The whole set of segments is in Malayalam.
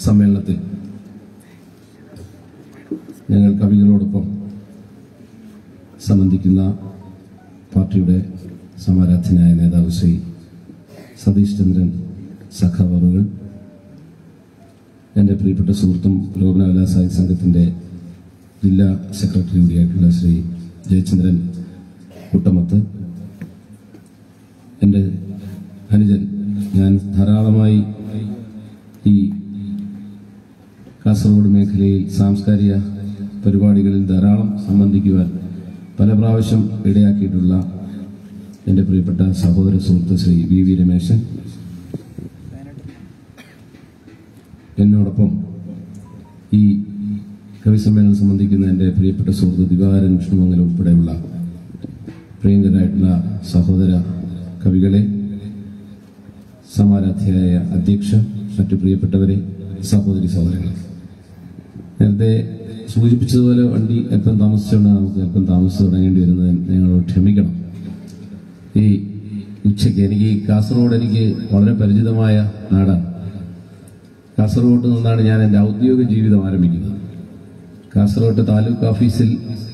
സമ്മേളനത്തിൽ ഞങ്ങൾ കവികളോടൊപ്പം സംബന്ധിക്കുന്ന പാർട്ടിയുടെ സമാരാധ്യനായ നേതാവ് ശ്രീ സതീഷ് ചന്ദ്രൻ സഖാവറുകൾ എൻ്റെ പ്രിയപ്പെട്ട സുഹൃത്തും ലോകനാകലാ സാഹിത്യ സംഘത്തിൻ്റെ ജില്ലാ സെക്രട്ടറി കൂടിയായിട്ടുള്ള ശ്രീ ജയചന്ദ്രൻ കുട്ടമത്ത് എൻ്റെ അനുജൻ ഞാൻ ധാരാളമായി ഈ കാസർഗോഡ് മേഖലയിൽ സാംസ്കാരിക പരിപാടികളിൽ ധാരാളം സംബന്ധിക്കുവാൻ പല പ്രാവശ്യം ഇടയാക്കിയിട്ടുള്ള എൻ്റെ പ്രിയപ്പെട്ട സഹോദര സുഹൃത്ത് ശ്രീ വി വി രമേശൻ എന്നോടൊപ്പം ഈ കവിസമ്മേളനം സംബന്ധിക്കുന്ന എൻ്റെ പ്രിയപ്പെട്ട സുഹൃത്ത് ദിവാകരൻ വിഷ്ണുമംഗലം ഉൾപ്പെടെയുള്ള പ്രിയങ്കരായിട്ടുള്ള സഹോദര കവികളെ സമാരാധ്യായ അധ്യക്ഷ മറ്റു പ്രിയപ്പെട്ടവരെ സഹോദരി സഹോദരങ്ങളെ നേരത്തെ സൂചിപ്പിച്ചതുപോലെ വണ്ടി അല്പം താമസിച്ചുകൊണ്ടാണ് നമുക്ക് അല്പം താമസിച്ച് തുടങ്ങേണ്ടി വരുന്നത് നിങ്ങളോട് ക്ഷമിക്കണം ഈ ഉച്ചയ്ക്ക് എനിക്ക് ഈ കാസർഗോഡ് എനിക്ക് വളരെ പരിചിതമായ നാടാണ് കാസർഗോഡ് നിന്നാണ് ഞാൻ എൻ്റെ ഔദ്യോഗിക ജീവിതം ആരംഭിക്കുന്നത് കാസർഗോഡ് താലൂക്ക് ഓഫീസിൽ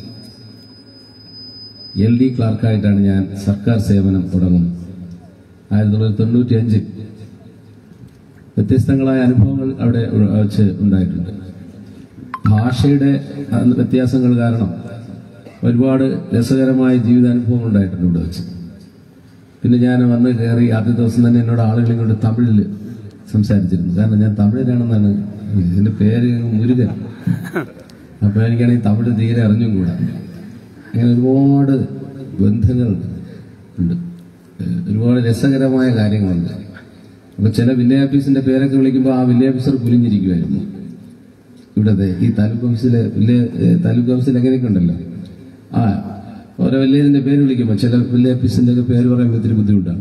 എൽ ഡി ക്ലാർക്കായിട്ടാണ് ഞാൻ സർക്കാർ സേവനം തുടങ്ങുന്നത് ആയിരത്തി തൊള്ളായിരത്തി തൊണ്ണൂറ്റി അഞ്ചിൽ വ്യത്യസ്തങ്ങളായ അനുഭവങ്ങൾ അവിടെ ഉ- വെച്ച് ഉണ്ടായിട്ടുണ്ട് ഭാഷയുടെ അഹ് വ്യത്യാസങ്ങൾ കാരണം ഒരുപാട് രസകരമായ ജീവിതാനുഭവങ്ങൾ ഉണ്ടായിട്ടുണ്ട് ഇവിടെ വെച്ച് പിന്നെ ഞാൻ വന്ന് കയറി ആദ്യ ദിവസം തന്നെ എന്നോട് ആളുകൾ ഇങ്ങോട്ട് തമിഴിൽ സംസാരിച്ചിരുന്നു കാരണം ഞാൻ തമിഴനാണെന്നാണ് എന്റെ പേര് മുരുകൻ അപ്പൊ എനിക്കാണെങ്കിൽ തമിഴ് തീരെ അറിഞ്ഞും കൂടാ അങ്ങനെ ഒരുപാട് ബന്ധങ്ങൾ ഉണ്ട് ഏഹ് ഒരുപാട് രസകരമായ കാര്യങ്ങളുണ്ട് അപ്പൊ ചില വില്ലേജ് ഓഫീസിന്റെ പേരൊക്കെ വിളിക്കുമ്പോൾ ആ വില്ലേജ് ഓഫീസർ കുലിഞ്ഞിരിക്കുമായിരുന്നു ഇവിടത്തെ ഈ താലൂക്ക് ഓഫീസിലെ വില്ലേജ് ഏഹ് താലൂക്ക് ഓഫീസിൽ അങ്ങനെയൊക്കെ ഉണ്ടല്ലോ ആ ഓരോ വില്ലേജിന്റെ പേര് വിളിക്കുമ്പോൾ ചില വില്ലേജ് ഓഫീസിന്റെ ഒക്കെ പേര് പറയുമ്പോൾ ഇത്തിരി ബുദ്ധിമുട്ടാണ്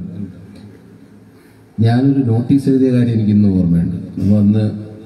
ഞാനൊരു നോട്ടീസ് എഴുതിയ കാര്യം എനിക്ക് ഇന്നും ഓർമ്മയുണ്ട് അപ്പൊ അന്ന്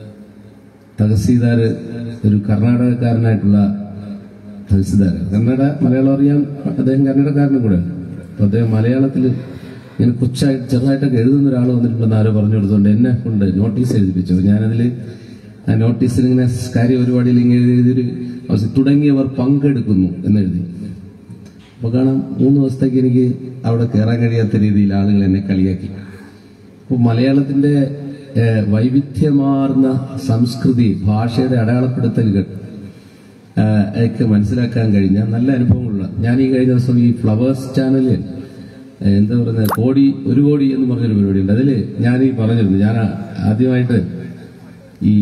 തഹസീൽദാർ ഒരു കർണാടകക്കാരനായിട്ടുള്ള തഹസീൽദാർ കന്നഡ മലയാളം അറിയാൻ അദ്ദേഹം കന്നഡക്കാരനും കൂടെ അപ്പൊ അദ്ദേഹം മലയാളത്തിൽ ഇങ്ങനെ കൊച്ചായിട്ട് ചെറുതായിട്ടൊക്കെ എഴുതുന്ന ഒരാൾ വന്നിട്ടുണ്ടെന്ന് ആരോ പറഞ്ഞു കൊടുത്തുകൊണ്ട് എന്നെ കൊണ്ട് നോട്ടീസ് എഴുതിപ്പിച്ചു അപ്പൊ ഞാനതിൽ ആ നോട്ടീസിൽ ഇങ്ങനെ കാര്യ പരിപാടിയിൽ ഇങ്ങനെ എഴുതിയൊരു അവസ്ഥ തുടങ്ങിയവർ പങ്കെടുക്കുന്നു എന്നെഴുതി അപ്പൊ കാണാം മൂന്ന് ദിവസത്തേക്ക് എനിക്ക് അവിടെ കയറാൻ കഴിയാത്ത രീതിയിൽ ആളുകൾ എന്നെ കളിയാക്കി അപ്പൊ മലയാളത്തിന്റെ ഏഹ്, വൈവിധ്യമാർന്ന സംസ്കൃതി ഭാഷയുടെ അടയാളപ്പെടുത്തലുകൾ ഏഹ്, ഒക്കെ മനസ്സിലാക്കാൻ കഴിഞ്ഞ നല്ല അനുഭവങ്ങളുള്ള ഞാൻ ഈ കഴിഞ്ഞ ദിവസം ഈ ഫ്ലവേഴ്സ് ചാനലിൽ ഏഹ്, എന്താ പറയുന്നത് കോടി ഒരു കോടി എന്ന് പറഞ്ഞൊരു പരിപാടിയുണ്ട് അതിൽ ഞാൻ ഈ പറഞ്ഞിരുന്നു ഞാൻ ആ- ആദ്യമായിട്ട് ഈ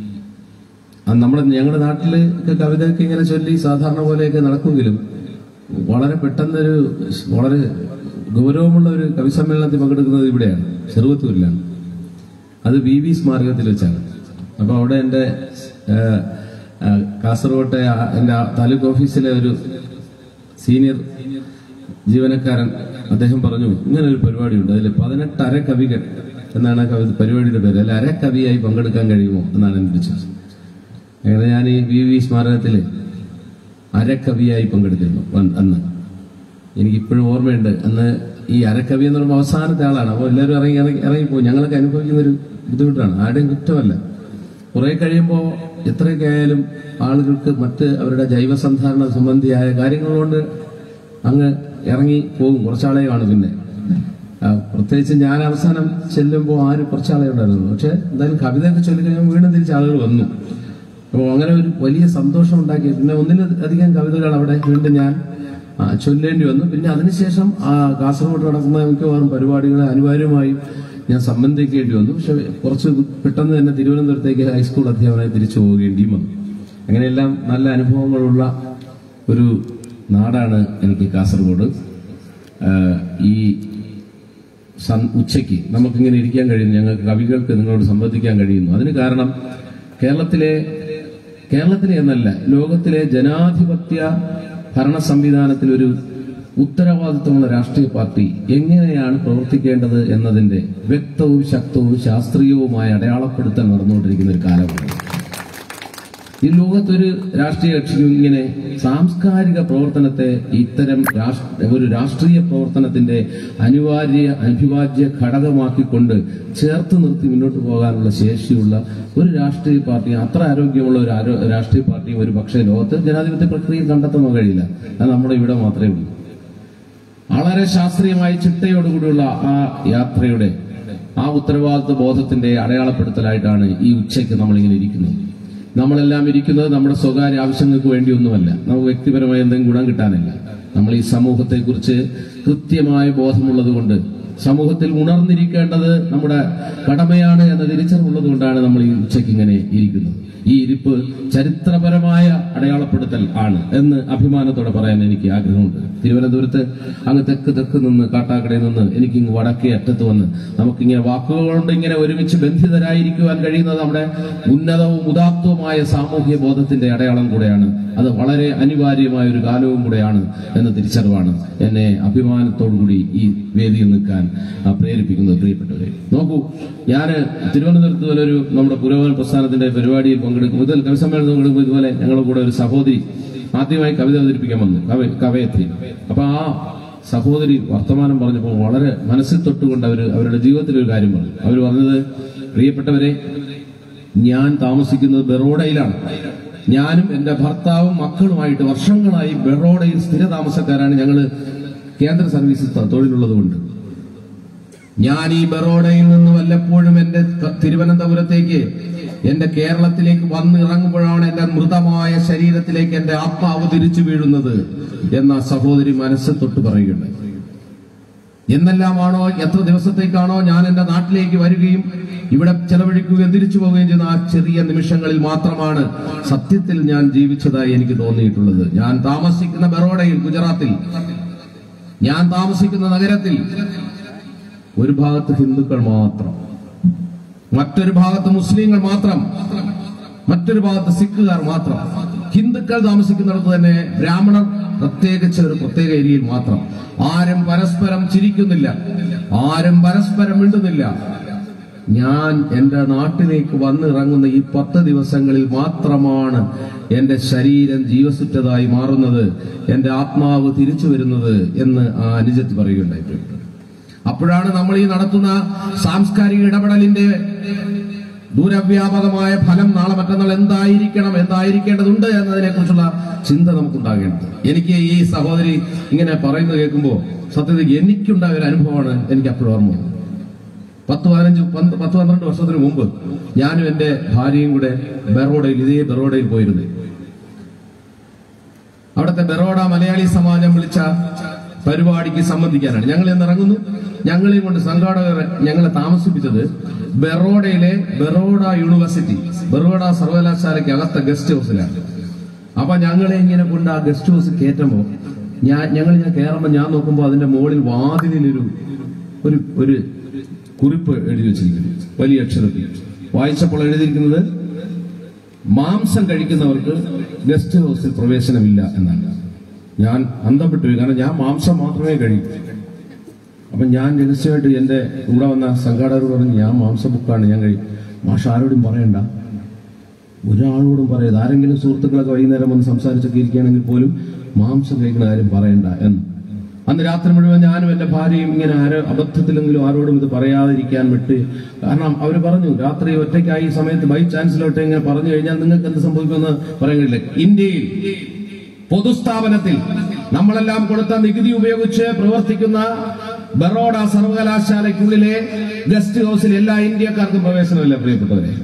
ആ നമ്മുടെ ഞങ്ങളുടെ നാട്ടില് ഒക്കെ കവിതയൊക്കെ ഇങ്ങനെ ചൊല്ലി സാധാരണ പോലെയൊക്കെ നടക്കുമെങ്കിലും വളരെ പെട്ടെന്നൊരു വളരെ ഗൗരവമുള്ള ഒരു കവി സമ്മേളനത്തിൽ പങ്കെടുക്കുന്നത് ഇവിടെയാണ് ചെറുവത്തൂരിലാണ് അത് വി വി സ്മാരകത്തിൽ വെച്ചാണ് അപ്പൊ അവിടെ എൻ്റെ ഏഹ്, ഏഹ്, കാസർഗോട്ടെ ആ- എൻ്റെ ആ താലൂക്ക് ഓഫീസിലെ ഒരു സീനിയർ ജീവനക്കാരൻ അദ്ദേഹം പറഞ്ഞു ഇങ്ങനെ ഒരു പരിപാടിയുണ്ട് അതിൽ പതിനെട്ട് അര കവികൾ എന്നാണ് ആ കവി പരിപാടിയുടെ പേര് അല്ല അര കവിയായി പങ്കെടുക്കാൻ കഴിയുമോ എന്നാണ് എൻ്റെ വിശ്വാസം അങ്ങനെ ഞാൻ ഈ വി വി സ്മാരകത്തിൽ അരക്കവിയായി പങ്കെടുത്തിരുന്നു അന്ന് അന്ന് എനിക്കിപ്പോഴും ഓർമ്മയുണ്ട് അന്ന് ഈ അരക്കവി എന്ന് പറയുമ്പോൾ അവസാനത്തെ ആളാണ് അപ്പോൾ എല്ലാവരും ഇറങ്ങി ഇറങ്ങി ഇറങ്ങിപ്പോയി ഞങ്ങളൊക്കെ അനുഭവിക്കുന്ന ഒരു ബുദ്ധിമുട്ടാണ് ആരുടെയും കുറ്റമല്ല കുറെ കഴിയുമ്പോൾ എത്രയൊക്കെ ആയാലും ആളുകൾക്ക് മറ്റ് അവരുടെ ജൈവസന്ധാരണ സംബന്ധിയായ കാര്യങ്ങൾ കൊണ്ട് അങ്ങ് ഇറങ്ങി പോകും കുറച്ചാളെ കാണും പിന്നെ ആ, പ്രത്യേകിച്ച് ഞാൻ അവസാനം ചെല്ലുമ്പോൾ ആരും കുറച്ചാളെ ഉണ്ടായിരുന്നു പക്ഷെ എന്തായാലും കവിതയൊക്കെ ചൊല്ലിക്കഴിഞ്ഞാൽ വീണ്ടും തിരിച്ച് ആളുകൾ വന്നു അപ്പോൾ അങ്ങനെ ഒരു വലിയ സന്തോഷം ഉണ്ടാക്കി പിന്നെ ഒന്നിലധികം കവിതകൾ അവിടെ വീണ്ടും ഞാൻ ആ, ചൊല്ലേണ്ടി വന്നു പിന്നെ അതിനുശേഷം ആ കാസർഗോഡ് നടക്കുന്ന മിക്കവാറും പരിപാടികൾ അനിവാര്യമായും ഞാൻ സംബന്ധിക്കേണ്ടി വന്നു പക്ഷെ കുറച്ച് പെട്ടെന്ന് തന്നെ തിരുവനന്തപുരത്തേക്ക് ഹൈസ്കൂൾ അധ്യാപനമായി തിരിച്ചു പോകേണ്ടിയും വന്നു അങ്ങനെയെല്ലാം നല്ല അനുഭവങ്ങളുള്ള ഒരു നാടാണ് എനിക്ക് കാസർഗോഡ് ആ, ഈ സം- ഉച്ചയ്ക്ക് നമുക്കിങ്ങനെ ഇരിക്കാൻ കഴിയുന്നു ഞങ്ങൾക്ക് കവികൾക്ക് നിങ്ങളോട് സംവദിക്കാൻ കഴിയുന്നു അതിന് കാരണം കേരളത്തിലെ കേരളത്തിലെ എന്നല്ല ലോകത്തിലെ ജനാധിപത്യ ഭരണ സംവിധാനത്തിൽ ഒരു ഉത്തരവാദിത്വമുള്ള രാഷ്ട്രീയ പാർട്ടി എങ്ങനെയാണ് പ്രവർത്തിക്കേണ്ടത് എന്നതിന്റെ വ്യക്തവും ശക്തവും ശാസ്ത്രീയവുമായ അടയാളപ്പെടുത്തൽ നടന്നുകൊണ്ടിരിക്കുന്ന ഒരു കാലമാണ് ഈ ലോകത്തൊരു രാഷ്ട്രീയ കക്ഷിക്കും ഇങ്ങനെ സാംസ്കാരിക പ്രവർത്തനത്തെ ഇത്തരം രാഷ്ട്ര- ഒരു രാഷ്ട്രീയ പ്രവർത്തനത്തിന്റെ അനിവാര്യ അഭിവാജ്യ ഘടകമാക്കിക്കൊണ്ട് ചേർത്ത് നിർത്തി മുന്നോട്ട് പോകാനുള്ള ശേഷിയുള്ള ഒരു രാഷ്ട്രീയ പാർട്ടി അത്ര ആരോഗ്യമുള്ള ഒരു ആരോ- രാഷ്ട്രീയ പാർട്ടിയും ഒരു പക്ഷേ ലോകത്ത് ജനാധിപത്യ പ്രക്രിയയിൽ കണ്ടെത്താൻ കഴിയില്ല അത് നമ്മുടെ ഇവിടെ മാത്രമേ ഉള്ളൂ വളരെ ശാസ്ത്രീയമായി ചിട്ടയോടുകൂടിയുള്ള ആ യാത്രയുടെ ആ ഉത്തരവാദിത്വ ബോധത്തിന്റെ അടയാളപ്പെടുത്തലായിട്ടാണ് ഈ ഉച്ചയ്ക്ക് നമ്മളിങ്ങനെ ഇരിക്കുന്നത് നമ്മളെല്ലാം ഇരിക്കുന്നത് നമ്മുടെ സ്വകാര്യ ആവശ്യങ്ങൾക്ക് വേണ്ടിയൊന്നുമല്ല നമുക്ക് വ്യക്തിപരമായ എന്തെങ്കിലും ഗുണം കിട്ടാനല്ല നമ്മൾ ഈ സമൂഹത്തെക്കുറിച്ച് കൃത്യമായ ബോധമുള്ളത് കൊണ്ട് സമൂഹത്തിൽ ഉണർന്നിരിക്കേണ്ടത് നമ്മുടെ കടമയാണ് എന്ന തിരിച്ചറിവുള്ളത് കൊണ്ടാണ് നമ്മൾ ഈ ഉച്ചയ്ക്ക് ഇങ്ങനെ ഇരിക്കുന്നത് ഈ ഇരിപ്പ് ചരിത്രപരമായ അടയാളപ്പെടുത്തൽ ആണ് എന്ന് അഭിമാനത്തോടെ പറയാൻ എനിക്ക് ആഗ്രഹമുണ്ട് തിരുവനന്തപുരത്ത് അങ്ങ് തെക്ക് തെക്ക് നിന്ന് കാട്ടാക്കടയിൽ നിന്ന് എനിക്ക് ഇങ്ങ് വടക്കേ അറ്റത്ത് വന്ന് നമുക്കിങ്ങനെ വാക്കുകൾ കൊണ്ട് ഇങ്ങനെ ഒരുമിച്ച് ബന്ധിതരായിരിക്കുവാൻ കഴിയുന്നത് നമ്മുടെ ഉന്നതവും ഉദാത്തവുമായ സാമൂഹ്യ ബോധത്തിന്റെ അടയാളം കൂടെയാണ് അത് വളരെ അനിവാര്യമായ ഒരു കാലവും കൂടെയാണ് എന്ന തിരിച്ചറിവാണ് എന്നെ അഭിമാനത്തോടു കൂടി ഈ വേദിയിൽ നിൽക്കാൻ ആ, പ്രേരിപ്പിക്കുന്നത് പ്രിയപ്പെട്ടവരെ നോക്കൂ ഞാൻ തിരുവനന്തപുരത്ത് പോലെ ഒരു നമ്മുടെ പുരോഗമന പ്രസ്ഥാനത്തിന്റെ പരിപാടിയിൽ പങ്കെടുക്കും ഇതിൽ കവിസമ്മേളനം പങ്കെടുക്കുമ്പോൾ ഇതുപോലെ ഞങ്ങളുടെ കൂടെ ഒരു സഹോദരി ആദ്യമായി കവിത അവതരിപ്പിക്കാൻ വന്നു കവ കവയത്രി അപ്പൊ ആ സഹോദരി വർത്തമാനം പറഞ്ഞപ്പോൾ വളരെ മനസ്സിൽ തൊട്ടുകൊണ്ട് അവർ അവരുടെ ജീവിതത്തിൽ ഒരു കാര്യം പറഞ്ഞു അവർ പറഞ്ഞത് പ്രിയപ്പെട്ടവരെ ഞാൻ താമസിക്കുന്നത് ബറോഡയിലാണ് ഞാനും എന്റെ ഭർത്താവും മക്കളുമായിട്ട് വർഷങ്ങളായി ബറോഡയിൽ സ്ഥിര താമസക്കാരാണ് ഞങ്ങള് കേന്ദ്ര സർവീസിൽ ത- തൊഴിലുള്ളത് ഞാൻ ഈ ബറോഡയിൽ നിന്ന് വല്ലപ്പോഴും എന്റെ ക- തിരുവനന്തപുരത്തേക്ക് എന്റെ കേരളത്തിലേക്ക് വന്ന് ഇറങ്ങുമ്പോഴാണ് എന്റെ മൃതമായ ശരീരത്തിലേക്ക് എന്റെ ആത്മാവ് തിരിച്ചു വീഴുന്നത് എന്ന സഹോദരി മനസ്സിൽ തൊട്ട് പറയുകയുണ്ടായി എന്നെല്ലാമാണോ എത്ര ദിവസത്തേക്കാണോ ഞാൻ എന്റെ നാട്ടിലേക്ക് വരികയും ഇവിടെ ചെലവഴിക്കുകയും തിരിച്ചു പോവുകയും ചെയ്യുന്ന ആ ചെറിയ നിമിഷങ്ങളിൽ മാത്രമാണ് സത്യത്തിൽ ഞാൻ ജീവിച്ചതായി എനിക്ക് തോന്നിയിട്ടുള്ളത് ഞാൻ താമസിക്കുന്ന ബറോഡയിൽ ഗുജറാത്തിൽ ഞാൻ താമസിക്കുന്ന നഗരത്തിൽ ഒരു ഭാഗത്ത് ഹിന്ദുക്കൾ മാത്രം മറ്റൊരു ഭാഗത്ത് മുസ്ലിങ്ങൾ മാത്രം മറ്റൊരു ഭാഗത്ത് സിഖുകാർ മാത്രം ഹിന്ദുക്കൾ താമസിക്കുന്നിടത്ത് തന്നെ ബ്രാഹ്മണർ പ്രത്യേകിച്ച് ഒരു പ്രത്യേക ഏരിയയിൽ മാത്രം ആരും പരസ്പരം ചിരിക്കുന്നില്ല ആരും പരസ്പരം മിണ്ടുന്നില്ല ഞാൻ എന്റെ നാട്ടിലേക്ക് വന്നിറങ്ങുന്ന ഈ പത്ത് ദിവസങ്ങളിൽ മാത്രമാണ് എന്റെ ശരീരം ജീവസുറ്റതായി മാറുന്നത് എന്റെ ആത്മാവ് തിരിച്ചു വരുന്നത് എന്ന് ആ അനുജത്ത് പറയുകയുണ്ടായിട്ടുണ്ട് അപ്പോഴാണ് നമ്മൾ ഈ നടത്തുന്ന സാംസ്കാരിക ഇടപെടലിന്റെ ദൂരവ്യാപകമായ ഫലം നാളെ മറ്റന്നാൾ എന്തായിരിക്കണം എന്തായിരിക്കേണ്ടതുണ്ട് എന്നതിനെ കുറിച്ചുള്ള ചിന്ത നമുക്കുണ്ടാകേണ്ടത് എനിക്ക് ഈ സഹോദരി ഇങ്ങനെ പറയുന്നത് കേൾക്കുമ്പോൾ സത്യത്തിൽ എനിക്കുണ്ടായ ഒരു അനുഭവമാണ് എനിക്ക് അപ്പോഴും ഓർമ്മ വന്നത്. പത്ത് പതിനഞ്ച് പന്ത് പത്ത് പന്ത്രണ്ട് വർഷത്തിന് മുമ്പ് ഞാനും എന്റെ ഭാര്യയും കൂടെ ബറോഡയിൽ ഇതേ ബറോഡയിൽ പോയിരുന്നു അവിടുത്തെ ബറോഡ മലയാളി സമാജം വിളിച്ച പരിപാടിക്ക് സംബന്ധിക്കാനാണ് ഞങ്ങൾ ഇന്ന് ഇറങ്ങുന്നു ഞങ്ങളെയും കൊണ്ട് സംഘാടകർ ഞങ്ങളെ താമസിപ്പിച്ചത് ബറോഡയിലെ ബറോഡ യൂണിവേഴ്സിറ്റി ബറോഡ സർവകലാശാലയ്ക്ക് അകത്ത ഗസ്റ്റ് ഹൗസിലാണ് അപ്പൊ ഞങ്ങളെ ഇങ്ങനെ കൊണ്ട് ആ ഗസ്റ്റ് ഹൗസിൽ കയറ്റുമ്പോ ഞാൻ ഞങ്ങൾ ഇങ്ങനെ കയറുമ്പോൾ ഞാൻ നോക്കുമ്പോൾ അതിന്റെ മുകളിൽ വാതിലിലൊരു ഒരു ഒരു കുറിപ്പ് എഴുതി വെച്ചിരിക്കുന്നു വലിയ അക്ഷരത്തിൽ വായിച്ചപ്പോൾ എഴുതിയിരിക്കുന്നത് മാംസം കഴിക്കുന്നവർക്ക് ഗസ്റ്റ് ഹൗസിൽ പ്രവേശനമില്ല എന്നാണ് ഞാൻ അന്തം വിട്ടുപോയി കാരണം ഞാൻ മാംസം മാത്രമേ കഴിക്കൂ അപ്പൊ ഞാൻ രഹസ്യമായിട്ട് എന്റെ കൂടെ വന്ന സംഘാടകർ പറഞ്ഞു ഞാൻ മാംസം ബുക്കാണ് ഞാൻ കഴിയും മാഷ ആരോടും പറയണ്ട ഒരാളോടും പറയരുത് ആരെങ്കിലും സുഹൃത്തുക്കളൊക്കെ വൈകുന്നേരം വന്ന് സംസാരിച്ചൊക്കെ ഇരിക്കുകയാണെങ്കിൽ പോലും മാംസം കഴിക്കുന്ന കാര്യം പറയണ്ട എന്ന് അന്ന് രാത്രി മുഴുവൻ ഞാനും എന്റെ ഭാര്യയും ഇങ്ങനെ ആരോ അബദ്ധത്തിലെങ്കിലും ആരോടും ഇത് പറയാതിരിക്കാൻ വിട്ട് കാരണം അവർ പറഞ്ഞു രാത്രി ഒറ്റയ്ക്കായി ഈ സമയത്ത് ബൈ ചാൻസിലോട്ട് ഇങ്ങനെ പറഞ്ഞു കഴിഞ്ഞാൽ നിങ്ങൾക്ക് എന്ത് സംഭവിക്കുമെന്ന് പറയാൻ കഴിയില്ല ഇന്ത്യയിൽ പൊതുസ്ഥാപനത്തിൽ നമ്മളെല്ലാം കൊടുത്ത നികുതി ഉപയോഗിച്ച് പ്രവർത്തിക്കുന്ന ബറോഡ സർവകലാശാലയ്ക്കുള്ളിലെ ഗസ്റ്റ് ഹൗസിൽ എല്ലാ ഇന്ത്യക്കാർക്കും പ്രവേശനമില്ല പ്രിയപ്പെട്ടവരെ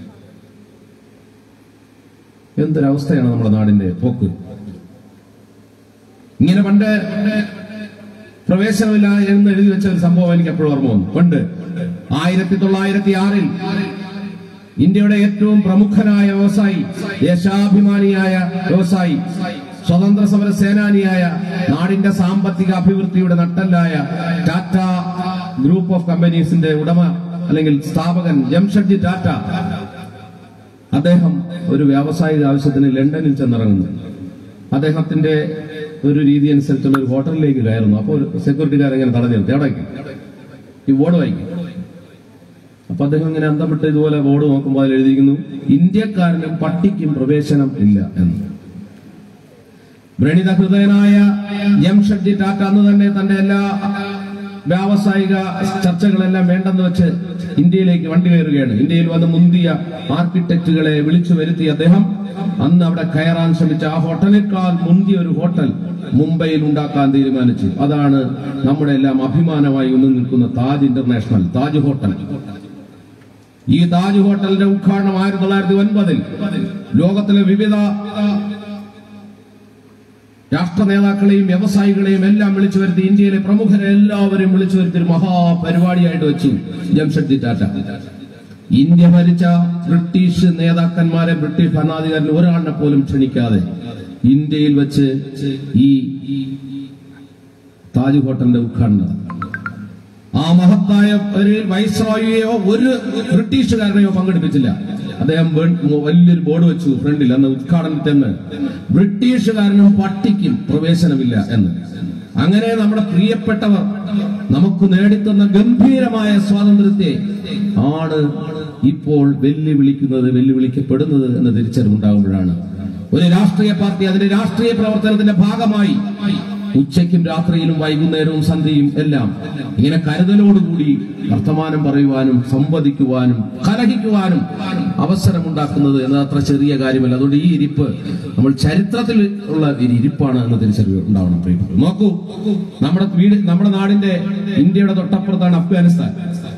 എന്തൊരവസ്ഥയാണ് നമ്മുടെ നാടിന്റെ പോക്ക് ഇങ്ങനെ പണ്ട് പ്രവേശനമില്ല എന്ന് എഴുതി വെച്ച ഒരു സംഭവം എനിക്ക് എപ്പോഴും ഓർമ്മ വന്നു പണ്ട് ആയിരത്തി തൊള്ളായിരത്തി ആറിൽ ഇന്ത്യയുടെ ഏറ്റവും പ്രമുഖനായ വ്യവസായി ദേശാഭിമാനിയായ വ്യവസായി സ്വതന്ത്ര സമര സേനാനിയായ നാടിന്റെ സാമ്പത്തിക അഭിവൃദ്ധിയുടെ നട്ടല്ലായ ടാറ്റ ഗ്രൂപ്പ് ഓഫ് കമ്പനീസിന്റെ ഉടമ അല്ലെങ്കിൽ സ്ഥാപകൻ ജംഷഡ്ജി ടാറ്റ അദ്ദേഹം ഒരു വ്യാവസായിക ആവശ്യത്തിന് ലണ്ടനിൽ ചെന്നിറങ്ങുന്നു അദ്ദേഹത്തിന്റെ ഒരു രീതി അനുസരിച്ചുള്ള ഒരു ഹോട്ടലിലേക്ക് കയറുന്നു അപ്പോൾ ഒരു സെക്യൂരിറ്റിക്കാരൻ ഇങ്ങനെ തടഞ്ഞു നിർത്തി അവിടെ ഈ ബോർഡ് വായിക്കും അപ്പൊ അദ്ദേഹം ഇങ്ങനെ അന്തം വിട്ട് ഇതുപോലെ ബോർഡ് നോക്കുമ്പോൾ അതിൽ എഴുതിയിരിക്കുന്നു ഇന്ത്യക്കാരനും പട്ടിക്കും പ്രവേശനം ഇല്ല എന്ന് വ്രണിത ഹൃദയനായ ജംഷഡ്ജി ടാറ്റ അന്ന് തന്നെ തന്റെ എല്ലാ വ്യാവസായിക ചർച്ചകളെല്ലാം വേണ്ടെന്ന് വെച്ച് ഇന്ത്യയിലേക്ക് വണ്ടി കയറുകയാണ് ഇന്ത്യയിൽ വന്ന് മുന്തിയ ആർക്കിടെക്റ്റുകളെ വിളിച്ചു വരുത്തി അദ്ദേഹം അന്ന് അവിടെ കയറാൻ ശ്രമിച്ച ആ ഹോട്ടലിനേക്കാൾ മുന്തിയ ഒരു ഹോട്ടൽ മുംബൈയിൽ ഉണ്ടാക്കാൻ തീരുമാനിച്ചു അതാണ് നമ്മുടെ എല്ലാം അഭിമാനമായി ഒന്ന് നിൽക്കുന്ന താജ് ഇന്റർനാഷണൽ താജ് ഹോട്ടൽ ഈ താജ് ഹോട്ടലിന്റെ ഉദ്ഘാടനം ആയിരത്തി തൊള്ളായിരത്തി ഒൻപതിൽ ലോകത്തിലെ വിവിധ രാഷ്ട്ര നേതാക്കളെയും വ്യവസായികളെയും എല്ലാം വിളിച്ചു വരുത്തി ഇന്ത്യയിലെ പ്രമുഖരെ എല്ലാവരെയും വിളിച്ചു വരുത്തി ഒരു മഹാപരിപാടിയായിട്ട് വെച്ചു ജംഷഡ്ജി ടാറ്റ ഇന്ത്യ ഭരിച്ച ബ്രിട്ടീഷ് നേതാക്കന്മാരെ ബ്രിട്ടീഷ് ഭരണാധികാരിൽ ഒരാളിനെ പോലും ക്ഷണിക്കാതെ ഇന്ത്യയിൽ വെച്ച് ഈ താജ് ഹോട്ടലിന്റെ ഉദ്ഘാടനം നടന്നു. ആ മഹത്തായ ഒരു വൈസ്രോയിയോ ഒരു ബ്രിട്ടീഷുകാരനെയോ പങ്കെടുപ്പിച്ചില്ല അദ്ദേഹം വേ- വലിയൊരു ബോർഡ് വെച്ചു ഫ്രണ്ടിൽ അന്ന് ഉദ്ഘാടനത്തിൽ നിന്ന് ബ്രിട്ടീഷുകാരനും പട്ടിക്കും പ്രവേശനമില്ല എന്ന് അങ്ങനെ നമ്മുടെ പ്രിയപ്പെട്ടവർ നമുക്ക് നേടിത്തന്ന ഗംഭീരമായ സ്വാതന്ത്ര്യത്തെ ആണ് ഇപ്പോൾ വെല്ലുവിളിക്കുന്നത് വെല്ലുവിളിക്കപ്പെടുന്നത് എന്ന തിരിച്ചറിവുണ്ടാകുമ്പോഴാണ് ഒരു രാഷ്ട്രീയ പാർട്ടി അതിന്റെ രാഷ്ട്രീയ പ്രവർത്തനത്തിന്റെ ഭാഗമായി ഉച്ചയ്ക്കും രാത്രിയിലും വൈകുന്നേരവും സന്ധ്യയും എല്ലാം ഇങ്ങനെ കരുതലോടുകൂടി വർത്തമാനം പറയുവാനും സംവദിക്കുവാനും കലഹിക്കുവാനും അവസരമുണ്ടാക്കുന്നത് എന്നത് അത്ര ചെറിയ കാര്യമല്ല അതുകൊണ്ട് ഈ ഇരിപ്പ് നമ്മൾ ചരിത്രത്തിൽ ഉള്ള ഒരു ഇരിപ്പാണ് എന്ന തിരിച്ചറിവ് ഉണ്ടാവണം പ്രിയപ്പെട്ടു നോക്കൂ നമ്മുടെ വീട് നമ്മുടെ നാടിന്റെ ഇന്ത്യയുടെ തൊട്ടപ്പുറത്താണ് അഫ്ഗാനിസ്ഥാൻ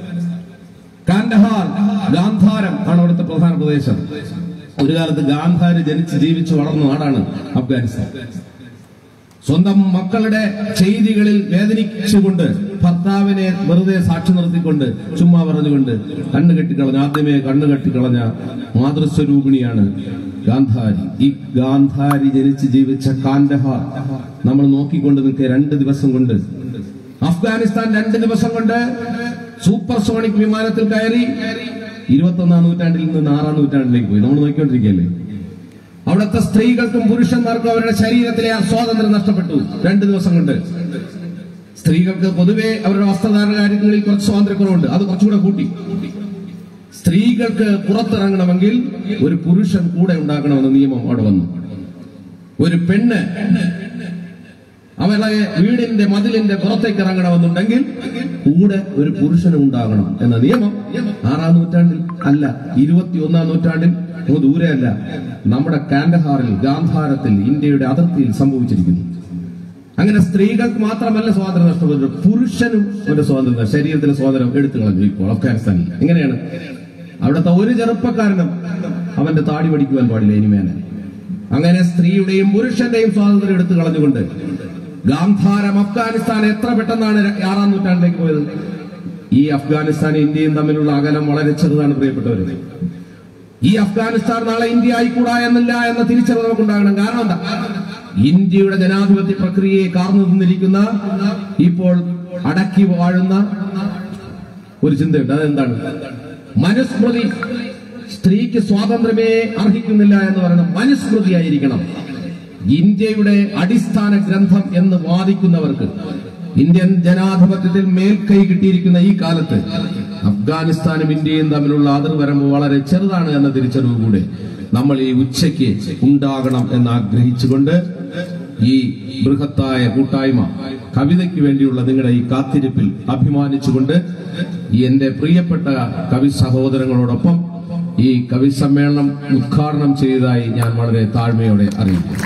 കാൻഡഹാർ ഗാന്ധാരം ആണ് അവിടുത്തെ പ്രധാന പ്രദേശം ഒരു കാലത്ത് ഗാന്ധാര് ജനിച്ച് ജീവിച്ചു വളർന്ന നാടാണ് അഫ്ഗാനിസ്ഥാൻ സ്വന്തം മക്കളുടെ ചെയ്തികളിൽ വേദനിച്ചുകൊണ്ട് ഭർത്താവിനെ വെറുതെ സാക്ഷി നിർത്തിക്കൊണ്ട് ചുമ്മാ പറഞ്ഞുകൊണ്ട് കണ്ണു കെട്ടിക്കളഞ്ഞ ആദ്യമേ കണ്ണു കെട്ടിക്കളഞ്ഞ മാതൃസ്വരൂപിണിയാണ് ഗാന്ധാരി ഈ ഗാന്ധാരി ജനിച്ച് ജീവിച്ച കാൻഡഹാർ നമ്മൾ നോക്കിക്കൊണ്ട് നിൽക്കുക രണ്ട് ദിവസം കൊണ്ട് അഫ്ഗാനിസ്ഥാൻ രണ്ട് ദിവസം കൊണ്ട് സൂപ്പർ സോണിക് വിമാനത്തിൽ കയറി ഇരുപത്തി ഒന്നാം നൂറ്റാണ്ടിൽ നിന്ന് ആറാം നൂറ്റാണ്ടിലേക്ക് പോയി നമ്മൾ നോക്കിക്കൊണ്ടിരിക്കുകയല്ലേ അവിടുത്തെ സ്ത്രീകൾക്കും പുരുഷന്മാർക്കും അവരുടെ ശരീരത്തിലെ ആ സ്വാതന്ത്ര്യം നഷ്ടപ്പെട്ടു രണ്ട് ദിവസം കൊണ്ട് സ്ത്രീകൾക്ക് പൊതുവെ അവരുടെ വസ്ത്രധാരണ കാര്യങ്ങളിൽ കുറച്ച് സ്വാതന്ത്ര്യക്കുറവുണ്ട് അത് കുറച്ചുകൂടെ കൂട്ടി സ്ത്രീകൾക്ക് പുറത്തിറങ്ങണമെങ്കിൽ ഒരു പുരുഷൻ കൂടെ ഉണ്ടാക്കണമെന്ന നിയമം അവിടെ വന്നു ഒരു പെണ്ണ് അവരുടെ വീടിന്റെ മതിലിന്റെ പുറത്തേക്ക് ഇറങ്ങണമെന്നുണ്ടെങ്കിൽ കൂടെ ഒരു പുരുഷനും ഉണ്ടാകണം എന്ന നിയമം ആറാം നൂറ്റാണ്ടിൽ അല്ല ഇരുപത്തി ഒന്നാം നൂറ്റാണ്ടിൽ അങ്ങ് ദൂരെയല്ല നമ്മുടെ കാൻഡഹാറിൽ ഗാന്ധാരത്തിൽ ഇന്ത്യയുടെ അതിർത്തിയിൽ സംഭവിച്ചിരിക്കുന്നു അങ്ങനെ സ്ത്രീകൾക്ക് മാത്രമല്ല സ്വാതന്ത്ര്യം നഷ്ടപ്പെട്ടത് പുരുഷനും ഒരു സ്വാതന്ത്ര്യം ശരീരത്തിലെ സ്വാതന്ത്ര്യം എടുത്തു കളഞ്ഞു ഇപ്പോൾ അഫ്ഗാനിസ്ഥാനിൽ എങ്ങനെയാണ് അവിടുത്തെ ഒരു ചെറുപ്പക്കാരനും അവന്റെ താടി പഠിക്കുവാൻ പാടില്ല ഇനിമേനെ അങ്ങനെ സ്ത്രീയുടെയും പുരുഷന്റെയും സ്വാതന്ത്ര്യം എടുത്തു കളഞ്ഞുകൊണ്ട് ഗാന്ധാരം അഫ്ഗാനിസ്ഥാൻ എത്ര പെട്ടെന്നാണ് ആറാം നൂറ്റാണ്ടിലേക്ക് പോയത് ഈ അഫ്ഗാനിസ്ഥാനും ഇന്ത്യയും തമ്മിലുള്ള അകലം വളരെ ചെറുതാണ് പ്രിയപ്പെട്ടവര് ഈ അഫ്ഗാനിസ്ഥാൻ നാളെ ഇന്ത്യ ആയിക്കൂടാ എന്നില്ല എന്ന തിരിച്ചറിവ് നമുക്കുണ്ടാകണം കാരണം എന്താ ഇന്ത്യയുടെ ജനാധിപത്യ പ്രക്രിയയെ കാർന്നു നിന്നിരിക്കുന്ന ഇപ്പോൾ അടക്കി വാഴുന്ന ഒരു ചിന്തയുണ്ട് അതെന്താണ് മനുസ്മൃതി സ്ത്രീക്ക് സ്വാതന്ത്ര്യമേ അർഹിക്കുന്നില്ല എന്ന് പറയുന്ന മനുസ്മൃതി ആയിരിക്കണം ഇന്ത്യയുടെ അടിസ്ഥാന ഗ്രന്ഥം എന്ന് വാദിക്കുന്നവർക്ക് ഇന്ത്യൻ ജനാധിപത്യത്തിൽ മേൽക്കൈ കിട്ടിയിരിക്കുന്ന ഈ കാലത്ത് അഫ്ഗാനിസ്ഥാനും ഇന്ത്യയും തമ്മിലുള്ള അതിർവരമ്പ് വളരെ ചെറുതാണ് എന്ന തിരിച്ചറിവ് കൂടെ നമ്മൾ ഈ ഉച്ചയ്ക്ക് ഉണ്ടാകണം എന്ന് ആഗ്രഹിച്ചുകൊണ്ട് ഈ ബൃഹത്തായ കൂട്ടായ്മ കവിതയ്ക്ക് വേണ്ടിയുള്ള നിങ്ങളുടെ ഈ കാത്തിരിപ്പിൽ അഭിമാനിച്ചുകൊണ്ട് ഈ എന്റെ പ്രിയപ്പെട്ട കവി സഹോദരങ്ങളോടൊപ്പം ഈ കവി സമ്മേളനം ഉദ്ഘാടനം ചെയ്തതായി ഞാൻ വളരെ താഴ്മയോടെ അറിയിക്കുന്നു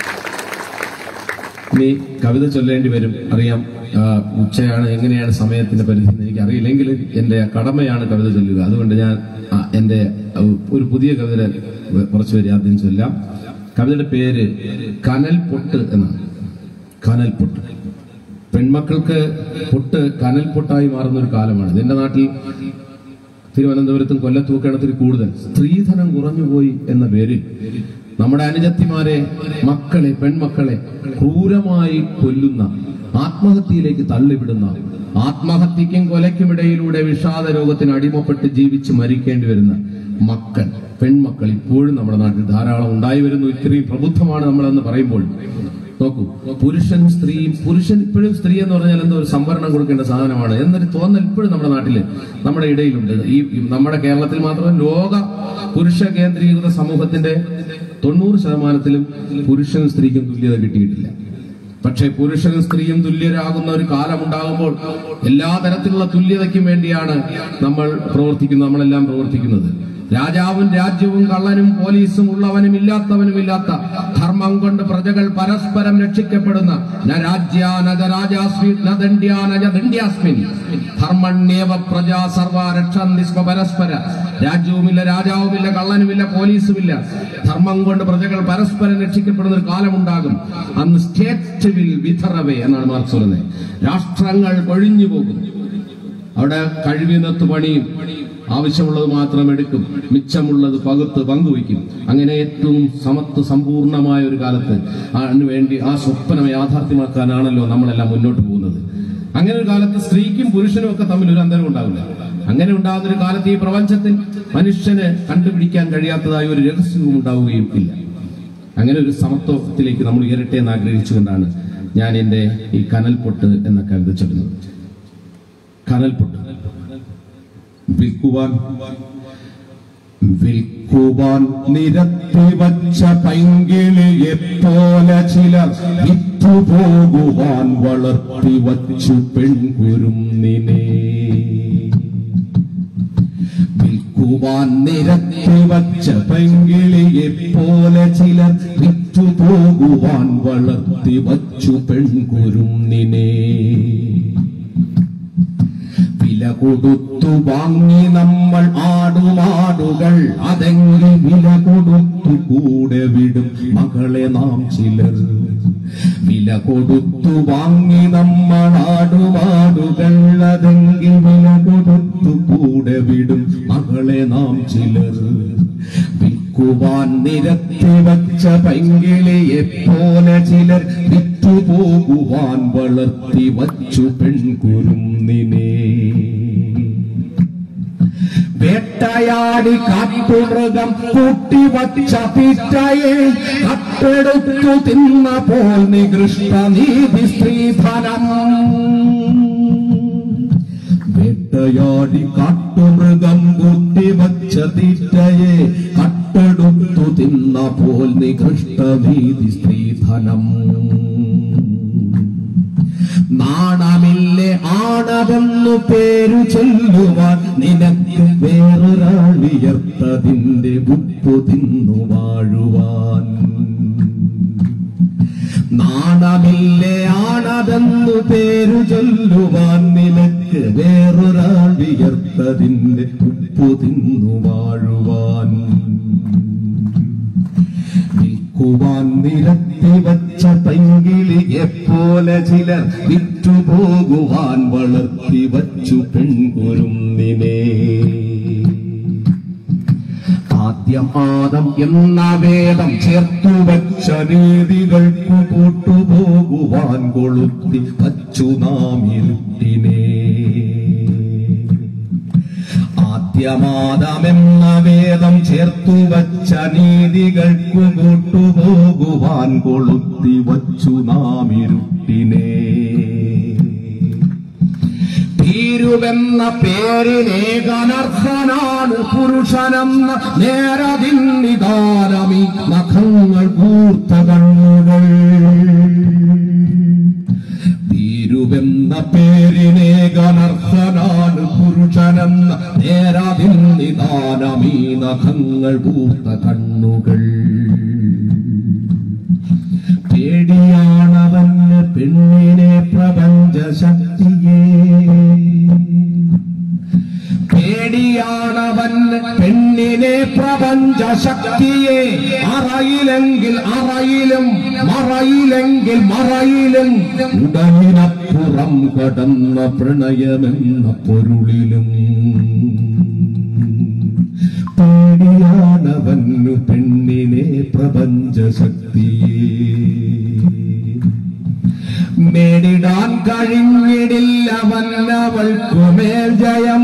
ഇനി കവിത ചൊല്ലേണ്ടി വരും അറിയാം ആ, ഉച്ചയാണ് എങ്ങനെയാണ് സമയത്തിന്റെ പരിധി എന്ന് എനിക്ക് അറിയില്ലെങ്കിൽ എന്റെ കടമയാണ് കവിത ചൊല്ലുക അതുകൊണ്ട് ഞാൻ ആ, എന്റെ ആ, ഒരു പുതിയ കവിത കുറച്ച് പേര് ആദ്യം ചൊല്ലാം കവിതയുടെ പേര് കനൽ പൊട്ട് എന്നാണ് കനൽ പൊട്ട് പെൺമക്കൾക്ക് പൊട്ട് കനൽ പൊട്ടായി മാറുന്ന ഒരു കാലമാണ് എന്റെ നാട്ടിൽ തിരുവനന്തപുരത്തും കൊല്ലത്തും ഒക്കെ ഇടത്തിൽ കൂടുതൽ സ്ത്രീധനം കുറഞ്ഞുപോയി എന്ന പേരിൽ നമ്മുടെ അനുജത്തിമാരെ മക്കളെ പെൺമക്കളെ ക്രൂരമായി കൊല്ലുന്ന ആത്മഹത്യയിലേക്ക് തള്ളിവിടുന്ന ആത്മഹത്യക്കും കൊലയ്ക്കും ഇടയിലൂടെ വിഷാദ രോഗത്തിന് അടിമപ്പെട്ട് ജീവിച്ച് മരിക്കേണ്ടി വരുന്ന മക്കൾ പെൺമക്കൾ ഇപ്പോഴും നമ്മുടെ നാട്ടിൽ ധാരാളം ഉണ്ടായി വരുന്നു ഇത്രയും പ്രബുദ്ധമാണ് നമ്മളെന്ന് പറയുമ്പോൾ നോക്കൂ പുരുഷനും സ്ത്രീയും പുരുഷൻ ഇപ്പോഴും സ്ത്രീ എന്ന് പറഞ്ഞാൽ എന്തോ ഒരു സംവരണം കൊടുക്കേണ്ട സാധനമാണ് എന്നൊരു തോന്നൽ ഇപ്പോഴും നമ്മുടെ നാട്ടില് നമ്മുടെ ഇടയിലുണ്ട് ഈ ഈ നമ്മുടെ കേരളത്തിൽ മാത്രമല്ല ലോക പുരുഷ കേന്ദ്രീകൃത സമൂഹത്തിന്റെ തൊണ്ണൂറ് ശതമാനത്തിലും പുരുഷനും സ്ത്രീക്കും തുല്യത കിട്ടിയിട്ടില്ല പക്ഷേ പുരുഷനും സ്ത്രീയും തുല്യരാകുന്ന ഒരു കാലമുണ്ടാകുമ്പോൾ എല്ലാ തരത്തിലുള്ള തുല്യതയ്ക്കും വേണ്ടിയാണ് നമ്മൾ പ്രവർത്തിക്കുന്നത് നമ്മളെല്ലാം പ്രവർത്തിക്കുന്നത് രാജാവും രാജ്യവും കള്ളനും പോലീസും ഉള്ളവനും ഇല്ലാത്തവനും ഇല്ലാത്ത ധർമ്മം കൊണ്ട് പ്രജകൾ പരസ്പരം രക്ഷിക്കപ്പെടുന്ന ന രാജ്യ നജ രാജാസ്മി ന ദണ്ഡ്യ നജ ദണ്ഡ്യാസ്മിൻ ധർമ്മണ്യേവ പ്രജാ സർവ രക്ഷന്തി സ്മ പരസ്പര രാജ്യവുമില്ല രാജാവുമില്ല കള്ളനുമില്ല പോലീസുമില്ല ധർമ്മം കൊണ്ട് പ്രജകൾ പരസ്പരം രക്ഷിക്കപ്പെടുന്ന ഒരു കാലമുണ്ടാകും അന്ന് സ്റ്റേറ്റ് വിൽ വിഥറവേ എന്നാണ് മാർക്സ് പറയുന്നത് രാഷ്ട്രങ്ങൾ കൊഴിഞ്ഞു പോകും അവിടെ കഴിവിനത്ത് പണിയും ആവശ്യമുള്ളത് മാത്രം എടുക്കും മിച്ചമുള്ളത് പകുത്ത് പങ്കുവയ്ക്കും അങ്ങനെ ഏറ്റവും സമത്വ സമ്പൂർണമായ ഒരു കാലത്ത് അതിനു വേണ്ടി ആ സ്വപ്നം യാഥാർത്ഥ്യമാക്കാനാണല്ലോ നമ്മളെല്ലാം മുന്നോട്ട് പോകുന്നത് അങ്ങനെ ഒരു കാലത്ത് സ്ത്രീക്കും പുരുഷനും ഒക്കെ തമ്മിൽ ഒരു അന്തരം ഉണ്ടാവില്ല അങ്ങനെ ഉണ്ടാകുന്ന ഒരു കാലത്ത് ഈ പ്രപഞ്ചത്തിൽ മനുഷ്യന് കണ്ടുപിടിക്കാൻ കഴിയാത്തതായ ഒരു രഹസ്യവും ഉണ്ടാവുകയും ഇല്ല അങ്ങനെ ഒരു സമത്വത്തിലേക്ക് നമ്മൾ ഉയരട്ടെ എന്ന് ആഗ്രഹിച്ചുകൊണ്ടാണ് ഞാൻ എന്റെ ഈ കനൽപൊട്ട് എന്ന കരുത് ചൊല്ലുന്നത് കനൽപൊട്ട് വിൽക്കുവാൻ വിൽക്കുവാൻ നിരത്തി വച്ച പൈങ്കിളിയെ പോലെ ചിലർ വിറ്റുപോകുവാൻ വളർത്തി വച്ചു പെൺകുരുന്നിനെ വിൽക്കുവാൻ നിരത്തി വച്ച പൈങ്കിളിയെ പോലെ ചിലർ വിറ്റുപോകുവാൻ വളർത്തി വച്ചു പെൺകുരുന്നിനെ വില കൊടുത്തു വാങ്ങി നമ്മൾ ആടുമാടുകൾ അതെങ്കിൽ വില കൊടുത്തു കൂടെ വിടും മകളെ നാം ചിലർ വില കൊടുത്തു വാങ്ങി നമ്മൾ ആടുമാടുകൾ അതെങ്കിൽ വില കൊടുത്തു കൂടെ വിടും മകളെ നാം ചിലർ വിൽക്കുവാൻ നിരത്തി വച്ച പൈങ്കിളിയെ പോലെ ചിലർ വിറ്റുപോകുവാൻ വളർത്തി വച്ചു പെൺകുരുന്നിനെ വേട്ടയാടി കാട്ടുമൃഗം കൂട്ടിവച്ച തീറ്റയെ കട്ടെടുത്തു തിന്ന പോൽ നികൃഷ്ട നീതി സ്ത്രീധനം വേട്ടയാടി കാട്ടുമൃഗം കൂട്ടിവച്ച തീറ്റയെ കട്ടെടുത്തു തിന്ന പോൽ നികൃഷ്ട നീതി സ്ത്രീധനം നാണമില്ലേ ആണവെന്നു പേരു ചൊല്ലുവാൻ നിനക്ക് വേറൊരാളിയർത്തതിന്റെ ഉപ്പു തിന്നു വാഴുവാൻ നാണമില്ലേ ആണതെന്നു പേരു ചൊല്ലുവാൻ നിനക്ക് വേറൊരാൾ വിയർത്തതിന്റെ ഉപ്പു തിന്നു വാഴുവാൻ വിൽക്കുവാൻ നിരത്തി വച്ച പൈങ്കിളിയെ പോലെ ചിലർ വിറ്റുപോകുവാൻ വളർത്തി വച്ചു പെൺകുരുന്നിനെ ആദ്യം ആദം എന്ന വേദം ചേർത്തു വച്ച നീതികൾക്കു കൂട്ടുപോകുവാൻ കൊളുത്തി വച്ചു നാം ഇരുട്ടിനെ ആദ്യമാദമെന്ന വേദം ചേർത്തു വച്ച നീതികൾക്കു കൂട്ടുപോകുവാൻ കൊളുത്തി വച്ചു നാം ഇരുട്ടിനെ ഭീരുവെന്ന പേരിനേകനർഹനാണ് പുരുഷനെന്ന നേരതിന്നിതാരമി നഖങ്ങൾ കൂർത്ത കണ്ണുകൾ ഭീരുവെന്ന പേരിനേകനർഹനാണ് പുരുഷനെന്ന നേരതിന്നിതാരമി നഖങ്ങൾ കൂർത്ത കണ്ണുകൾ പേടിയാണവന് പെണ്ണിനെ പ്രപഞ്ച ശക്തിയെ പേടിയാണവന് പെണ്ണിനെ പ്രപഞ്ച ശക്തിയെ അറയിലെങ്കിൽ അറയിലും മറയിലെങ്കിൽ മറയിലും ഉടലിനപ്പുറം കടന്ന പ്രണയമെന്ന പൊരുളിലും പേടിയാണവന്നു പെണ്ണിനെ പ്രപഞ്ച ശക്തിയെ നേടിടാൻ കഴിഞ്ഞിടില്ലവന്നവൾക്കു മേൽ ജയം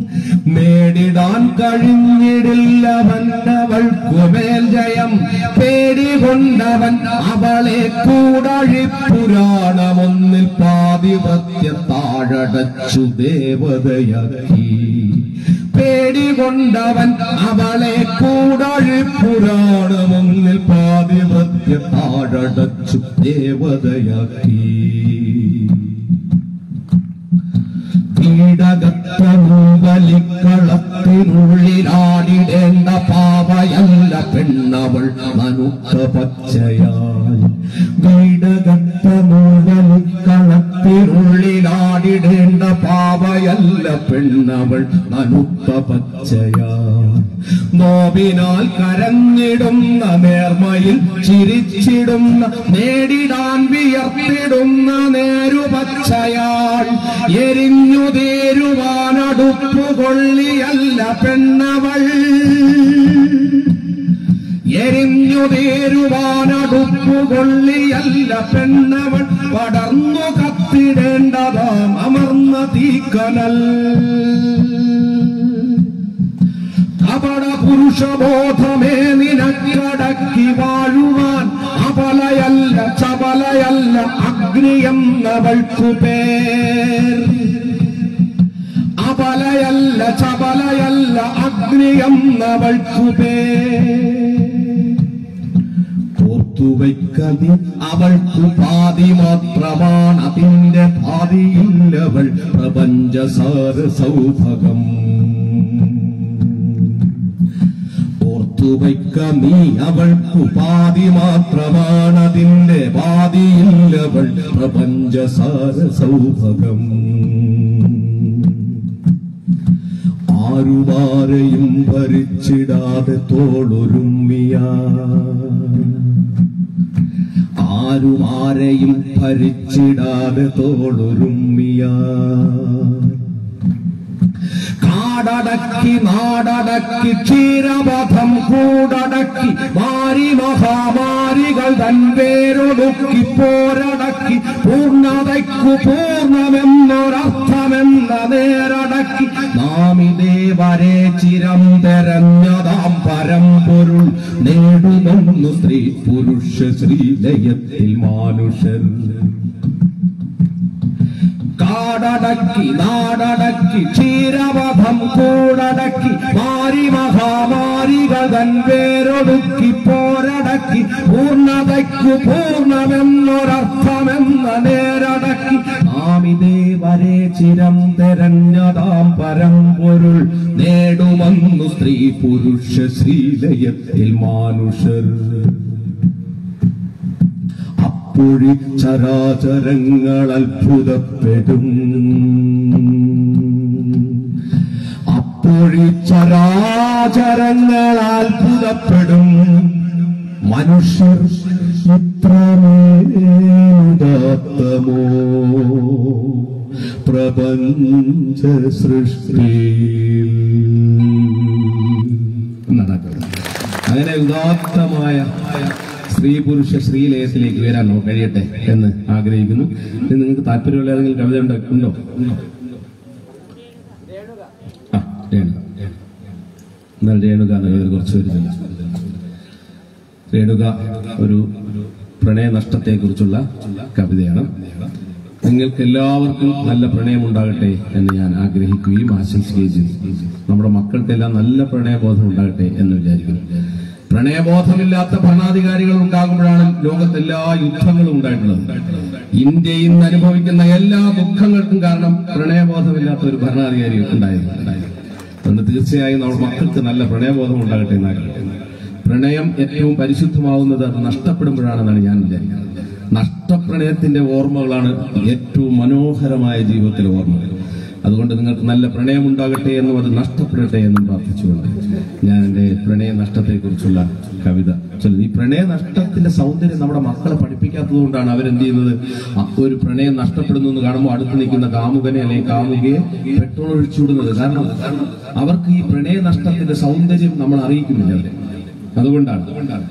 നേടിടാൻ കഴിഞ്ഞിടില്ലവന്നവൾക്കു മേൽ ജയം പേ പേടികൊണ്ടവൻ അവളെ കൂടഴിപ്പുരാണമൊന്നിൽ പാതിവ്രത്യ താഴടച്ചു ദേവതയാക്കി പേടികൊണ്ടവൻ അവളെ കൂടഴിപ്പുരാണമൊന്നിൽ പാതിവ്രത്യ താഴടച്ചു ദേവതയാക്കി പീഡകത്തനുവലിക്കളത്തിനുള്ളിലാടിടേണ്ട പാവയല്ല പെണ്ണവൾ നനുത്ത പച്ചയായി പീഡകത്തനുവലിക്കളത്തിനുള്ളിലാടിടേണ്ട പാവയല്ല പെണ്ണവൾ നനുത്ത പച്ചയായി നോവിനാൽ കരഞ്ഞിടുന്ന നേർമയിൽ ചിരിച്ചിടുന്ന നേടിടാൻ വിയർത്തിടുന്ന നേരുപച്ചയാൾ എരിഞ്ഞു തേരുവാനടുപ്പു കൊള്ളിയല്ല പെണ്ണവൾ എരിഞ്ഞു തേരുവാനടുപ്പു കൊള്ളിയല്ല പെണ്ണവൾ പടർന്നു കത്തിടേണ്ടതാം അമർന്ന തീക്കനൽ കപട പുരുഷബോധമേ നിനക്കടക്കി വാഴുവാൻ അപലയല്ല ചപലയല്ല അഗ്നിയെന്നവൾക്കു പേർ അപലയല്ല ചപലയല്ല അഗ്നിയെന്നവൾക്കു പേർ ഓർത്തുവയ്ക്കതി അവൾക്കു പാതി മാത്രമാണ് അതിന്റെ പാതിയില്ലവൾ പ്രപഞ്ചസാര സൗഭകം ഓർത്തുവയ്ക്ക നീ അവൾക്കു പാതി മാത്രമാണ് അതിന്റെ പാതിയില്ലവൾ പ്രപഞ്ചസാര സൗഭകം ആരുമാരെയും ഭരിച്ചിടാതെ തോളൊരുമ്മിയ ആരുമാരെയും ഭരിച്ചിടാതെ തോളൊരുമ്മിയ കാടടക്കി നാടടക്കി ക്ഷീരപഥം കൂടടക്കി മാരി മഹാമാരികൾ തൻ പേരൊടുക്കി പോരടക്കി പൂർണ്ണതയ്ക്കു പൂർണ്ണമെന്നൊരർത്ഥമെന്ന നേരടക്കി നാം ഇതേവരെ ചിരം തെരഞ്ഞതാം പരമ്പൊരുൾ നേടുമെന്നു സ്ത്രീ പുരുഷ ശ്രീലയത്തിൽ മാനുഷർ കാടടക്കി നാടടക്കി ക്ഷീരവധം കൂടടക്കി മാരി മഹാമാരികൾ തൻ പേരൊടുക്കി പോരടക്കി പൂർണ്ണതയ്ക്കു പൂർണ്ണമെന്നൊരർത്ഥമെന്ന നേരടക്കി നാം ഇതേവരെ ചിരം തെരഞ്ഞതാം പരമ്പൊരുൾ നേടുമെന്നു സ്ത്രീ പുരുഷ ശ്രീലയത്തിൽ മാനുഷർ അപ്പൊഴി ചരാചരങ്ങൾ അത്ഭുതപ്പെടും അപ്പൊഴി ചരാചരങ്ങൾ അത്ഭുതപ്പെടും മനുഷ്യർ ഇത്രമേതാത്തമോ പ്രപഞ്ച സൃഷ്ടിയിൽ എന്നാണ് ആ കവിത. അങ്ങനെ ഉദാത്തമായ സ്ത്രീ പുരുഷ ശ്രീലയത്തിലേക്ക് ഉയരാൻ നമുക്ക് കഴിയട്ടെ എന്ന് ആഗ്രഹിക്കുന്നു ഇത് നിങ്ങൾക്ക് താല്പര്യമുള്ള ഏതെങ്കിലും കവിത ഉണ്ടോ ഉണ്ടോ ഉണ്ടോ ആ രേണുക എന്നാൽ രേണുക എന്ന കവിത കുറച്ച് വരുന്നില്ല രേണുക ഒരു പ്രണയ നഷ്ടത്തെക്കുറിച്ചുള്ള കവിതയാണ് നിങ്ങൾക്ക് എല്ലാവർക്കും നല്ല പ്രണയം ഉണ്ടാകട്ടെ എന്ന് ഞാൻ ആഗ്രഹിക്കുകയും ആശംസിക്കുകയും ചെയ്തു നമ്മുടെ മക്കൾക്കെല്ലാം നല്ല പ്രണയബോധം ഉണ്ടാകട്ടെ എന്ന് വിചാരിക്കുന്നു പ്രണയബോധമില്ലാത്ത ഭരണാധികാരികൾ ഉണ്ടാകുമ്പോഴാണ് ലോകത്ത് എല്ലാ യുദ്ധങ്ങളും ഉണ്ടായിട്ടുള്ളത് ഇന്ത്യ ഇന്ന് അനുഭവിക്കുന്ന എല്ലാ ദുഃഖങ്ങൾക്കും കാരണം പ്രണയബോധമില്ലാത്ത ഒരു ഭരണാധികാരി ഉണ്ടായിരുന്നു അതുകൊണ്ട് തീർച്ചയായും നമ്മുടെ മക്കൾക്ക് നല്ല പ്രണയബോധം ഉണ്ടാകട്ടെ എന്ന് ആഗ്രഹിക്കുന്നു പ്രണയം ഏറ്റവും പരിശുദ്ധമാവുന്നത് അത് നഷ്ടപ്പെടുമ്പോഴാണെന്നാണ് ഞാൻ വിചാരിക്കുന്നത് നഷ്ടപ്രണയത്തിന്റെ ഓർമ്മകളാണ് ഏറ്റവും മനോഹരമായ ജീവിതത്തിലെ ഓർമ്മകൾ അതുകൊണ്ട് നിങ്ങൾക്ക് നല്ല പ്രണയം ഉണ്ടാകട്ടെ എന്നും അത് നഷ്ടപ്പെടട്ടെ എന്നും പ്രാർത്ഥിച്ചുകൊണ്ട് ഞാൻ എന്റെ പ്രണയ നഷ്ടത്തെക്കുറിച്ചുള്ള കവിത ചൊല്ലുന്നു ഈ പ്രണയ നഷ്ടത്തിന്റെ സൗന്ദര്യം നമ്മുടെ മക്കളെ പഠിപ്പിക്കാത്തത് കൊണ്ടാണ് അവരെന്ത് ചെയ്യുന്നത് ആ ഒരു പ്രണയം നഷ്ടപ്പെടുന്നു എന്ന് കാണുമ്പോൾ അടുത്ത് നിൽക്കുന്ന കാമുകനെ അല്ലെങ്കിൽ കാമുകയെ പെട്രോൾ ഒഴിച്ചുവിടുന്നത് കാരണം അവർക്ക് ഈ പ്രണയ നഷ്ടത്തിന്റെ സൗന്ദര്യം നമ്മൾ അറിയിക്കുന്നില്ല അവരെ അതുകൊണ്ടാണ്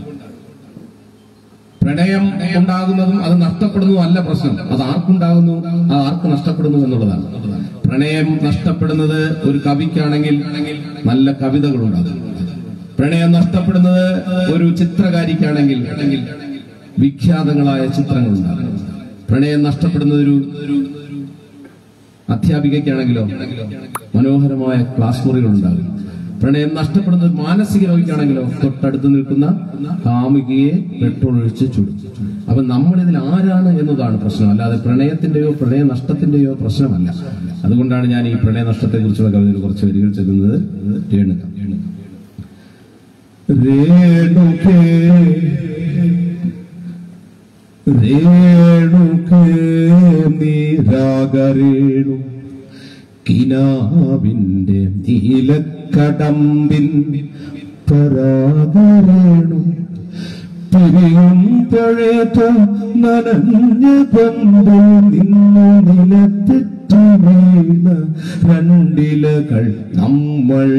പ്രണയം ഉണ്ടാകുന്നതും അത് നഷ്ടപ്പെടുന്നതും അല്ല പ്രശ്നം അത് ആർക്കുണ്ടാകുന്നു അത് ആർക്ക് നഷ്ടപ്പെടുന്നു എന്നുള്ളതാണ് പ്രണയം നഷ്ടപ്പെടുന്നത് ഒരു കവിക്കാണെങ്കിൽ നല്ല കവിതകളുണ്ടാകും പ്രണയം നഷ്ടപ്പെടുന്നത് ഒരു ചിത്രകാരിക്കാണെങ്കിൽ വിഖ്യാതങ്ങളായ ചിത്രങ്ങളുണ്ടാകും പ്രണയം നഷ്ടപ്പെടുന്നത് ഒരു അധ്യാപികയ്ക്കാണെങ്കിലോ മനോഹരമായ ക്ലാസ് മുറികൾ ഉണ്ടാകും പ്രണയം നഷ്ടപ്പെടുന്നത് മാനസിക രോഗിക്കാണെങ്കിലോ തൊട്ടടുത്ത് നിൽക്കുന്ന കാമുകിയെ പെട്രോൾ ഒഴിച്ച് ചുടും അപ്പൊ നമ്മളിതിൽ ആരാണ് എന്നതാണ് പ്രശ്നം അല്ലാതെ പ്രണയത്തിന്റെയോ പ്രണയ നഷ്ടത്തിന്റെയോ പ്രശ്നമല്ല അതുകൊണ്ടാണ് ഞാൻ ഈ പ്രണയ നഷ്ടത്തെ കുറിച്ചുള്ള കവിതയിൽ കുറച്ച് വരികൾ ചെല്ലുന്നത് രേണുക രേണുകേ രേണുകേ നീരാഗരേണു കിനാവിന്റെ നീലക്കടമ്പിൻ പരാഗരേണു പിരിയുമ്പോഴേതോ നനഞ്ഞ കൊമ്പിൽ നിന്നു നിലത്തെറ്റു വീണ രണ്ടിലകൾ നമ്മൾ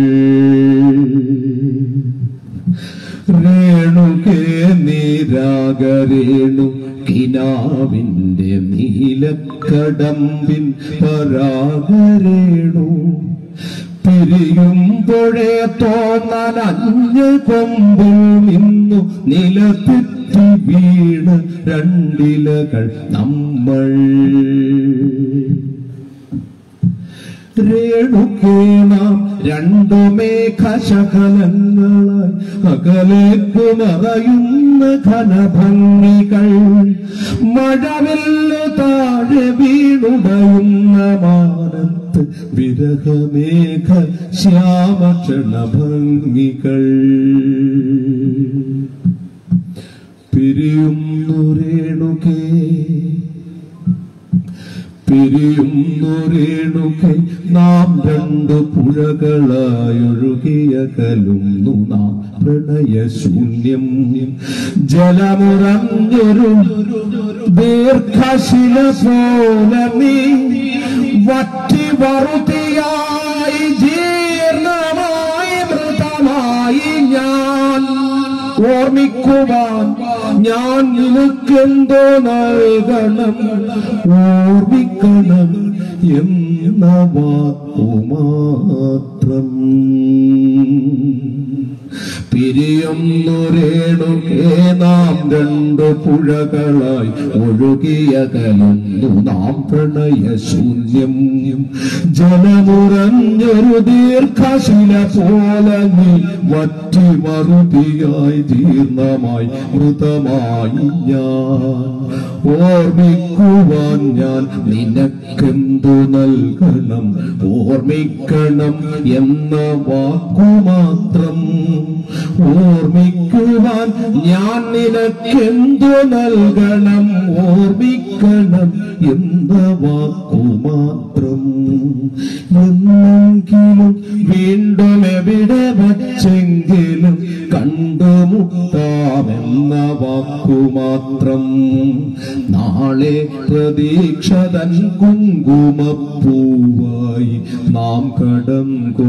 രേണുകേ നീരാഗരേണു കിനാവിന്റെ നീലക്കടമ്പിൻ പരാഗരേണു പിരിയുമ്പോഴേ തോന്നലഞ്ഞ് കൊമ്പിൽ നിന്നു നിലത്തെറ്റി വീണ് രണ്ടിലകൾ നമ്മൾ രേണുക്കേണാം രണ്ടു മേഘശകലങ്ങളായി അകലേക്കു മറയുന്ന ഘനഭംഗികൾ മഴവില്ലു താഴെ വീണുടയുന്ന മാനത്ത് വിരഹമേഘ ശ്യാമക്ഷണഭംഗികൾ പിരിയുന്നു രേണുകേ പിരിയുന്നൊരേണുകെ നാം രണ്ടു പുഴകളായൊഴുകിയ കലുന്നു നാം പ്രണയശൂന്യം ജലമുറഞ്ഞൊരു ദീർഘശില പോലെ നീ വറ്റി വറുതിയായി ജീർണമായി മൃതമായി ഞാൻ ഓർമ്മിക്കുവാൻ ഞാൻ നിനക്കെന്തോ നൽകണം ഓർമ്മിക്കണം എന്ന വാക്കുമാത്രം പിരിയുന്നൊരേണുകേ നാം രണ്ടു പുഴകളായി ഒഴുകിയ കലന്നു നാം പ്രണയശൂന്യം ജലമുറഞ്ഞൊരു ദീർഘശില പോലെ നീ വറ്റി മറുതിയായി ജീർണമായി മൃതമായി ഞാൻ ഓർമ്മിക്കുവാൻ ഞാൻ നിനക്കെന്തു നൽകണം ഓർമ്മിക്കണം എന്ന വാക്കുമാത്രം ഓർമ്മിക്കുവാൻ ഞാൻ നിനക്കെന്തു നൽകണം ഓർമ്മിക്കണം എന്ന വാക്കുമാത്രം എന്നെങ്കിലും വീണ്ടും എവിടെ വച്ചെങ്കിലും കണ്ടുമുട്ടാമെന്ന വാക്കുമാത്രം നാളെ പ്രതീക്ഷതൻ കുങ്കുമപ്പൂവായി നാം കടം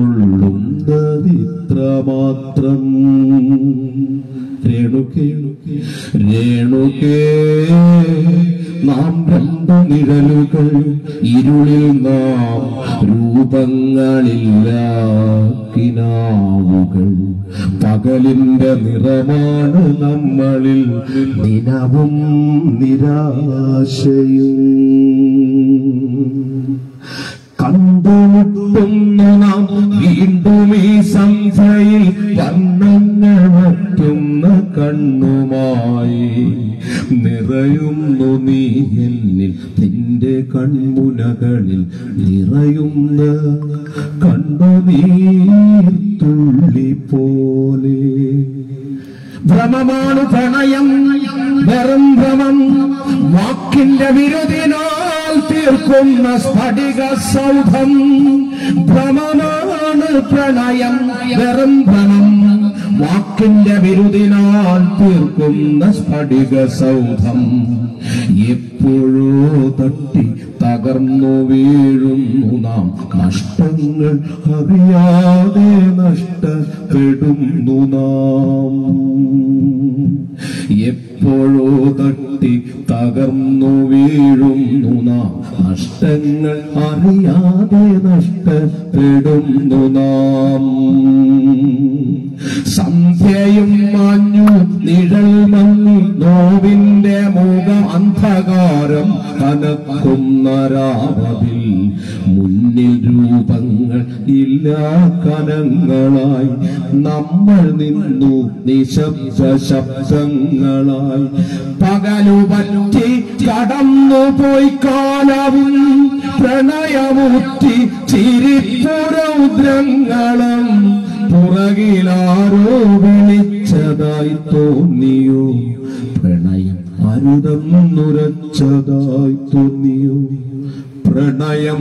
കൊള്ളുന്നതിത്രമാത്രം രേണുകേ രേണുകേ നാം രണ്ടു നിഴലുകൾ ഇരുളിൽ നാം രൂപങ്ങളില്ലാക്കിനാവുകൾ പകലിന്റെ നിറമാണ് നമ്മളിൽ ദിനവും നിരാശയും കണ്ടുമുട്ടുന്നു നാം വീണ്ടും ഈ സന്ധ്യയിൽ വർണ്ണങ്ങൾ വറ്റുന്ന കണ്ണുമായി നിറയുന്നു നീ എന്നിൽ നിന്റെ കൺമുനകളിൽ നിറയുന്ന കണ്ണുനീർത്തുള്ളി പോലെ ഭ്രമമാണ് പ്രണയം വെറും ഭ്രമം വാക്കിന്റെ വിരുദിനാൽ തീർക്കുന്ന സ്ഫടിക സൗധം ഭ്രമമാണ് പ്രണയം വെറും ഭ്രമം വാക്കിന്റെ വിരുദിനാൽ തീർക്കുന്ന സ്ഫടിക സൗധം എപ്പോഴോ തട്ടി തകർന്നു വീഴുന്നു നാം നഷ്ടങ്ങൾ അറിയാതെ നഷ്ടപ്പെടുന്നു നാം എപ്പോഴോ തട്ടി തകർന്നു വീഴുന്നു നാം നഷ്ടങ്ങൾ അറിയാതെ നഷ്ടപ്പെടുന്നു നാം സന്ധ്യയും മാഞ്ഞു നിഴൽ മങ്ങി നോവിന്റെ മുഖം അന്ധകാരം കനക്കുന്ന രാവതിൽ മുന്നിൽ രൂപങ്ങൾ ഇല്ലാ കനങ്ങളായി നമ്മൾ നിന്നു നിശബ്ദ ശബ്ദങ്ങളായി പകലു പറ്റി കടന്നുപോയി കാലവും പ്രണയമുറ്റി ചിരിപ്പുരൗദ്രങ്ങളും പുറകിലാരോ വിളിച്ചതായി തോന്നിയോ പ്രണയം അരുതെന്നുരച്ചതായി തോന്നിയോ പ്രണയം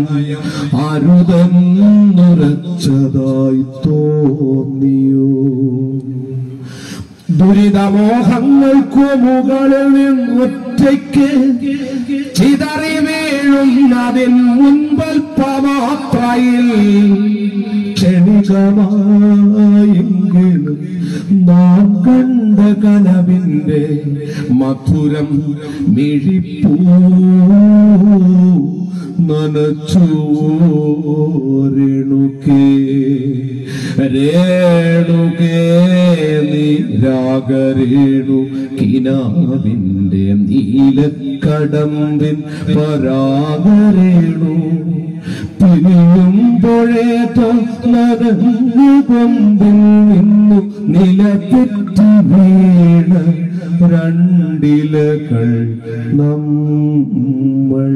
അരുതെന്നുരച്ചതായി തോന്നിയോ ദുരിതമോഹങ്ങൾക്കു മുകളിൽ നിന്നൊറ്റയ്ക്ക് ചിതറി വീഴും അതിൻ മുൻപൽപ്പമാത്രയിൽ ക്ഷണികമായെങ്കിലും നാം കണ്ട കനവിന്റെ മധുരം മിഴിപ്പൂ നനച്ചോരണുക്കേ രേണുകേ നീരാഗരേണു കിനാവിന്റെ നീലക്കടമ്പിൻ പരാഗരേണു പിരിയുമ്പോഴേ തോന്നരഞ്ഞു കൊമ്പിൽ നിന്നു നിലപെറ്റി വീണ രണ്ടിലകൾ നമ്മൾ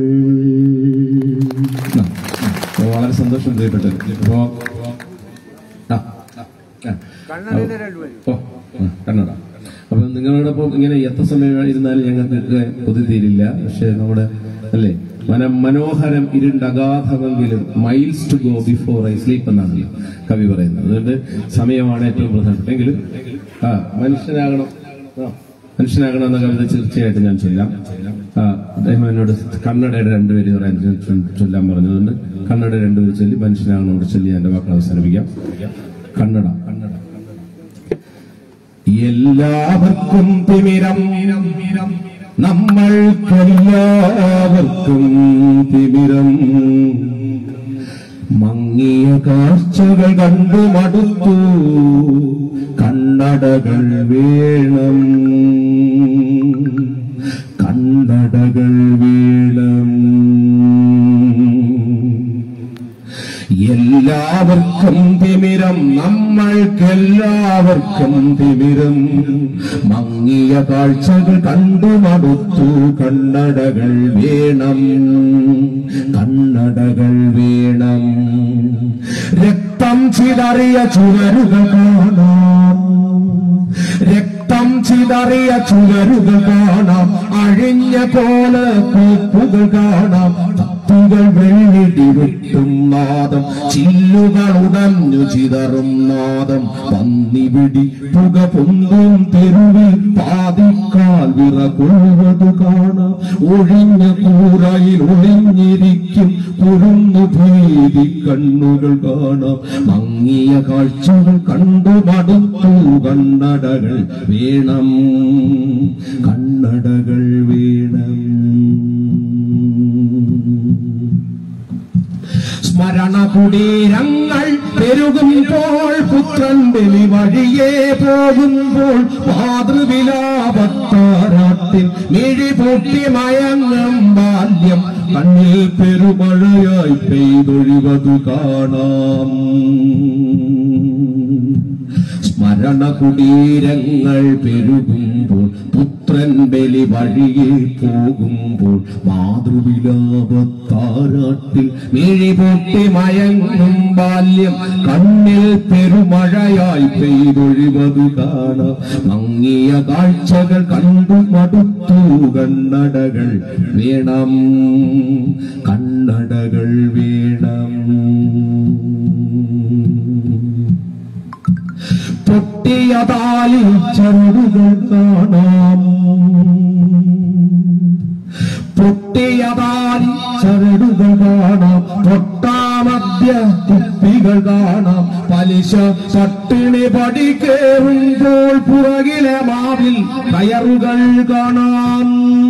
വളരെ സന്തോഷം പ്രിയപ്പെട്ടത് അപ്പോ ആ, ആ. ഓ, ആ, കണ്ണട അപ്പൊ നിങ്ങളോടൊപ്പം ഇങ്ങനെ എത്ര സമയം ഇരുന്നാലും ഞങ്ങൾക്ക് കൊതി തീരില്ല പക്ഷെ നമ്മുടെ അല്ലേ മന മനോഹരം ഇരുണ്ടഗാധമെങ്കിലും miles to go before I sleep എന്നാണല്ലോ കവി പറയുന്നത് അതുകൊണ്ട് സമയമാണ് ഏറ്റവും പ്രധാനപ്പെട്ട എങ്കിലും ആ മനുഷ്യനാകണം ആ, മനുഷ്യനാകണം എന്ന കവിത തീർച്ചയായിട്ടും ഞാൻ ചൊല്ലാം ആ, അദ്ദേഹം എന്നോട് കണ്ണടയുടെ രണ്ടുപേര് പറയാൻ ചൊ- ചൊല്ലാൻ പറഞ്ഞതുകൊണ്ട് കണ്ണട രണ്ടുപേര് ചൊല്ലി മനുഷ്യനാകണോട് ചൊല്ലി എന്റെ വാക്കുകൾ അവസാനിപ്പിക്കാം കണ്ണട കണ്ണട എല്ലാവർക്കും തിമിരം നമ്മൾക്കെല്ലാവർക്കും തിമിരം മങ്ങിയ കാഴ്ചകൾ കണ്ടു മടുത്തു കണ്ണടകൾ വേണം കണ്ണടകൾ വേണം എല്ലാവർക്കും തിമിരം നമ്മൾക്കെല്ലാവർക്കും തിമിരം മങ്ങിയ കാഴ്ചകൾ കണ്ടു മടുത്തു കണ്ണടകൾ വേണം കണ്ണടകൾ വേണം രക്തം ചിതറിയ ചുവരുകൾ കാണാം രക്തം ചിതറിയ ചുവരുകൾ കാണാം അഴിഞ്ഞ കോല പൂപ്പുകൾ കാണാം തത്തുകൾ വെള്ളിടിവിട്ടും നാദം ചില്ലുകൾ ഉടഞ്ഞു ചിതറും നാദം പന്നിവിടി പുക പൊന്തും തെരുവിൽ പാതിക്കാൽ വിറകൊള്ളുവതു കാണാം ഒഴിഞ്ഞ കൂറയിൽ ഒളിഞ്ഞിരിക്കും കുരുന്നു ഭീതി കണ്ണുകൾ കാണാം മങ്ങിയ കാഴ്ചകൾ കണ്ടു മടുത്തു കണ്ണടകൾ വേണം കണ്ണടകൾ വേണം സ്മരണ കുടീരങ്ങൾ പെരുകുമ്പോൾ പുത്രൻ ബലി വഴിയേ പോകുമ്പോൾ മാതൃവിലാപത്താരാട്ടിൽ മിഴി പൊട്ടി മയങ്ങം ബാല്യം കണ്ണിൽ പെരുമഴയായി പെയ്തൊഴിവതു കാണാം സ്മരണ കുടീരങ്ങൾ പെരുകുമ്പോൾ പുത്രൻ ബലി വഴിയെ പോകുമ്പോൾ മാതൃവിലാപത്താരാട്ടിൽ മിഴി പൊട്ടി മയങ്ങും ബാല്യം കണ്ണിൽ പെരുമഴയായി പെയ്തൊഴിവതു കാണാം മങ്ങിയ കാഴ്ചകൾ കണ്ടു മടുത്തു കണ്ണടകൾ വേണം കണ്ണടകൾ വേണം പൊട്ടിയ താലിൽ ചരടുകൾ കാണാം പൊട്ടിയ താലി ചരടുകൾ കാണാം തൊട്ടാമധ്യ കുപ്പികൾ കാണാം പലിശ പട്ടിണി പടി കേറുമ്പോൾ പുറകിലെ മാവിൽ കയറുകൾ കാണാം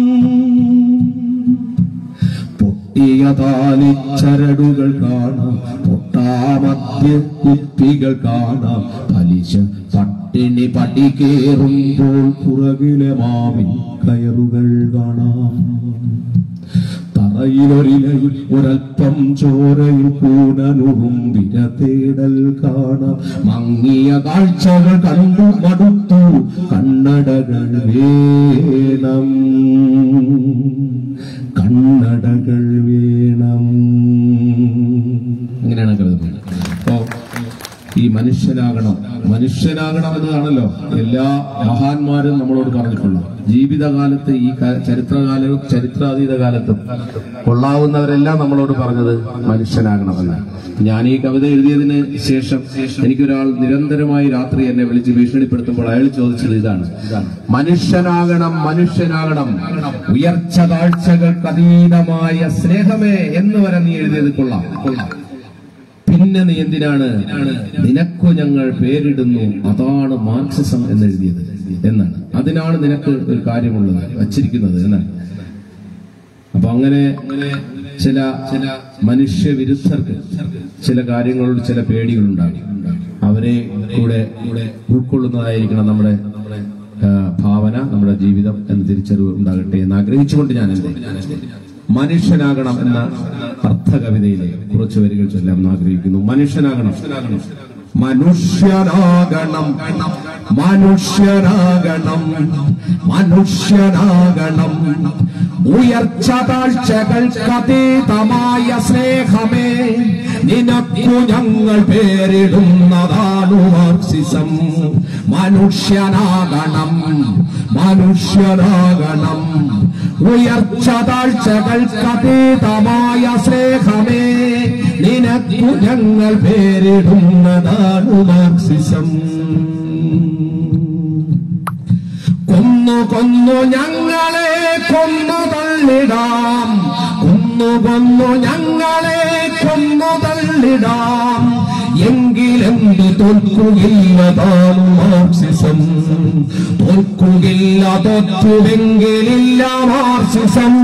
പൊട്ടിയ താലിച്ചരടുകൾ കാണാം പൊട്ടാമധ്യ കുപ്പികൾ കാണാം പലിശ പട്ടിണി പട്ടിണി പടി കേറുമ്പോൾ പുറകിലെ മാവിൻ കയറുകൾ കാണാം തറയിലൊരിലയിൽ ഒരൽപ്പം ചോരയിൽ കൂനനുറുമ്പിന തേടൽ കാണാം മങ്ങിയ കാഴ്ചകൾ കണ്ടു മടുത്തു കണ്ണടകൾ വേണം കണ്ണടകൾ വേണം അങ്ങനെയാണ് കരുതുന്നത് അപ്പോ ഈ മനുഷ്യനാകണം മനുഷ്യനാകണം എന്നതാണല്ലോ എല്ലാ മഹാന്മാരും നമ്മളോട് പറഞ്ഞിട്ടുള്ളത് ജീവിതകാലത്ത് ഈ ക- ചരിത്രകാലവും ചരിത്രാതീത കാലത്തും കൊള്ളാവുന്നവരെല്ലാം നമ്മളോട് പറഞ്ഞത് മനുഷ്യനാകണമെന്നാണ് ഞാൻ ഈ കവിത എഴുതിയതിന് ശേഷം എനിക്കൊരാൾ നിരന്തരമായി രാത്രി എന്നെ വിളിച്ച് ഭീഷണിപ്പെടുത്തുമ്പോൾ അയാൾ ചോദിച്ചത് ഇതാണ് മനുഷ്യനാകണം മനുഷ്യനാകണം ഉയർച്ച താഴ്ചകൾക്ക് അതീതമായ സ്നേഹമേ എന്ന് വരെ നീ എഴുതിയത് കൊള്ളാം കൊള്ളാം പിന്നെ നീ എന്തിനാണ് നിനക്കു ഞങ്ങൾ പേരിടുന്നു അതാണ് മാർക്സിസം എന്നെഴുതിയത് എന്നാണ് അതിനാണ് നിനക്ക് ഒരു കാര്യമുള്ളത് വച്ചിരിക്കുന്നത് എന്നാണ് അപ്പൊ അങ്ങനെ ചില ചില മനുഷ്യ വിരുദ്ധർക്ക് ചില കാര്യങ്ങളോട് ചില പേടികളുണ്ടാകും അവരെ കൂടെ കൂടെ ഉൾക്കൊള്ളുന്നതായിരിക്കണം നമ്മുടെ ആ, ഭാവന നമ്മുടെ ജീവിതം എന്ന തിരിച്ചറിവ് ഉണ്ടാകട്ടെ എന്ന് ആഗ്രഹിച്ചുകൊണ്ട് ഞാൻ എന്റെ മനുഷ്യനാകണം എന്ന അർത്ഥ കവിതയിലെ കുറച്ച് വരികൾ ചൊല്ലാൻ ആഗ്രഹിക്കുന്നു മനുഷ്യനാകണം മനുഷ്യനാകണം മനുഷ്യനാകണം മനുഷ്യനാകണം ഉയർച്ച താഴ്ചകൾക്കതീതമായ സ്നേഹമേ നിനക്കു ഞങ്ങൾ പേരിടുന്നതാണു മാർക്സിസം മനുഷ്യനാകണം മനുഷ്യനാകണം ഉയർച്ച താഴ്ചകൾക്കതീതമായ സ്നേഹമേ നിനക്കു ഞങ്ങൾ പേരിടുന്നതാണു മാർക്സിസം കൊന്നു കൊന്നു ഞങ്ങളെ കൊന്നു തള്ളിടാം കൊന്നു കൊന്നു ഞങ്ങളെ കൊന്നു തള്ളിടാം എങ്കിലെന്ത് തോൽക്കുകയില്ല താനും മാർക്സിസം തോൽക്കുകയില്ല തോറ്റുവെങ്കിലില്ല മാർക്സിസം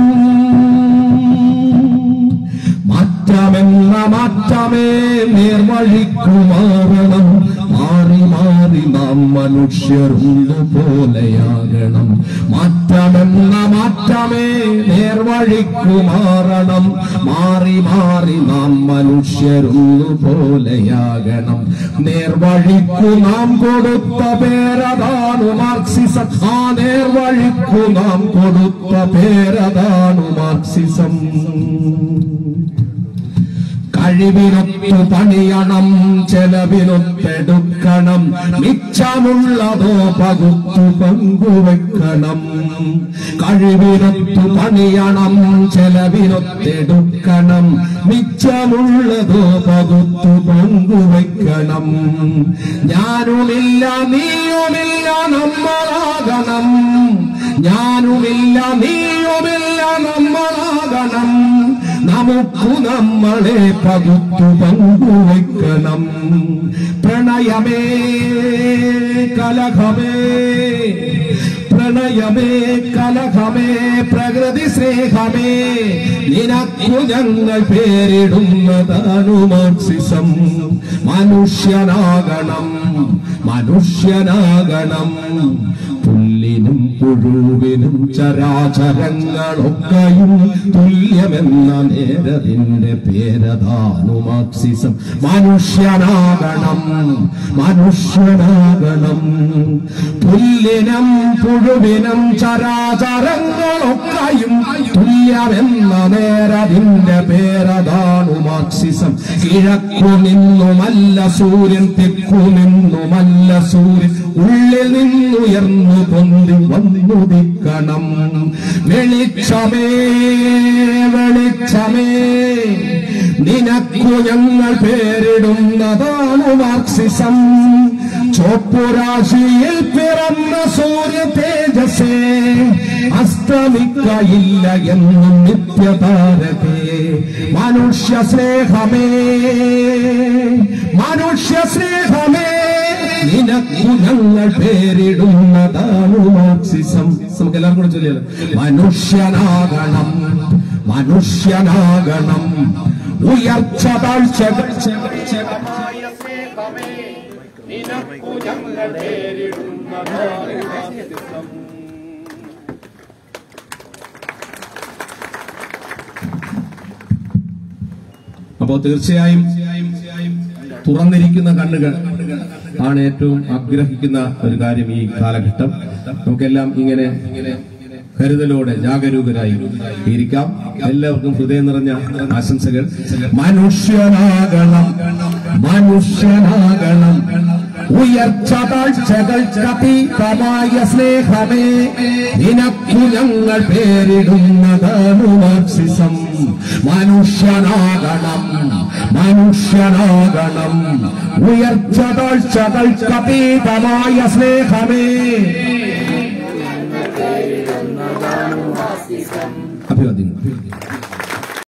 മാറ്റമെന്ന മാറ്റമേ നേർവഴിക്കുമാറണം മാറി മാറി നാം മനുഷ്യരുന്നു പോലെയാകണം മാറ്റമെന്ന മാറ്റമേ നേർവഴിക്കുമാറണം മാറി മാറി നാം മനുഷ്യരുന്നു പോലെയാകണം നേർവഴിക്കു നാം കൊടുത്ത പേരതാണു മാർക്സിസം ആ നേർവഴിക്കു നാം കൊടുത്ത പേരതാണു മാർക്സിസം കഴിവിനൊത്തു പണിയണം ചെലവിനൊത്തെടുക്കണം മിച്ചമുള്ളതോ പകുത്തു പങ്കുവെക്കണം കഴിവിനൊത്തു പണിയണം ചെലവിനൊത്തെടുക്കണം മിച്ചമുള്ളതോ പകുത്തു പങ്കുവെക്കണം ഞാനുമില്ല നീയുമില്ല നമ്മളാകണം ഞാനുമില്ല നീയുമില്ല നമ്മളാകണം നമുക്കു നമ്മളെ പകുത്തു പങ്കുവെക്കണം പ്രണയമേ കലഹമേ പ്രണയമേ കലഹമേ പ്രകൃതി സ്നേഹമേ നിനക്കു ഞങ്ങൾ പേരിടുന്നതാണു മാർക്സിസം മനുഷ്യനാകണം മനുഷ്യനാകണം പുല്ലിനും പുഴുവിനും ചരാചരങ്ങളൊക്കെയും തുല്യമെന്ന നേരതിന്റെ പേരതാണു മാർക്സിസം മനുഷ്യനാകണം മനുഷ്യനാകണം പുല്ലിനും പുഴുവിനും ചരാചരങ്ങളൊക്കെയും തുല്യമെന്ന നേരതിന്റെ പേരതാണു മാർക്സിസം കിഴക്കു നിന്നുമല്ല സൂര്യൻ തെക്കു നിന്നുമല്ല സൂര്യൻ ഉള്ളിൽ നിന്നുയർന്നു പൊന്തി വന്നുദിക്കണം വെളിച്ചമേ വെളിച്ചമേ നിനക്കു ഞങ്ങൾ പേരിടുന്നതാണു മാർക്സിസം ചോപ്പുരാശിയിൽ പിറന്ന സൂര്യ തേജസേ അസ്തമിക്കയില്ല എന്നും നിത്യതാരകേ മനുഷ്യ സ്നേഹമേ മനുഷ്യ സ്നേഹമേ നിനക്കു ഞങ്ങൾ പേരിടുന്നതാണു മാർക്സിസം നമുക്ക് എല്ലാവർക്കും കൂടെ ചൊല്ലിയാലോ മനുഷ്യനാകണം മനുഷ്യനാകണം ഉയർച്ച താഴ്ചകൾ നിനക്കു ഞങ്ങൾ പേരിടുന്നതാണ് മാർക്സിസം അപ്പോൾ തീർച്ചയായും തുറന്നിരിക്കുന്ന കണ്ണുകൾ ആണ് ഏറ്റവും ആഗ്രഹിക്കുന്ന ഒരു കാര്യം ഈ കാലഘട്ടം നമുക്കെല്ലാം ഇങ്ങനെ കരുതലോടെ ജാഗരൂകരായി ഇരിക്കാം എല്ലാവർക്കും ഹൃദയം നിറഞ്ഞ ആശംസകൾ മനുഷ്യനാകണം മനുഷ്യനാകണം ഉയർച്ച താഴ്ചകൾക്കതീതമായ സ്നേഹമേ നിനക്കു ഞങ്ങൾ പേരിടുന്നതാണ് മാർക്സിസം മനുഷ്യനാകണം മനുഷ്യനാകണം ഉയർച്ച താഴ്ചകൾക്കതീതമായ സ്നേഹമേ അഭിവാദ്യങ്ങൾ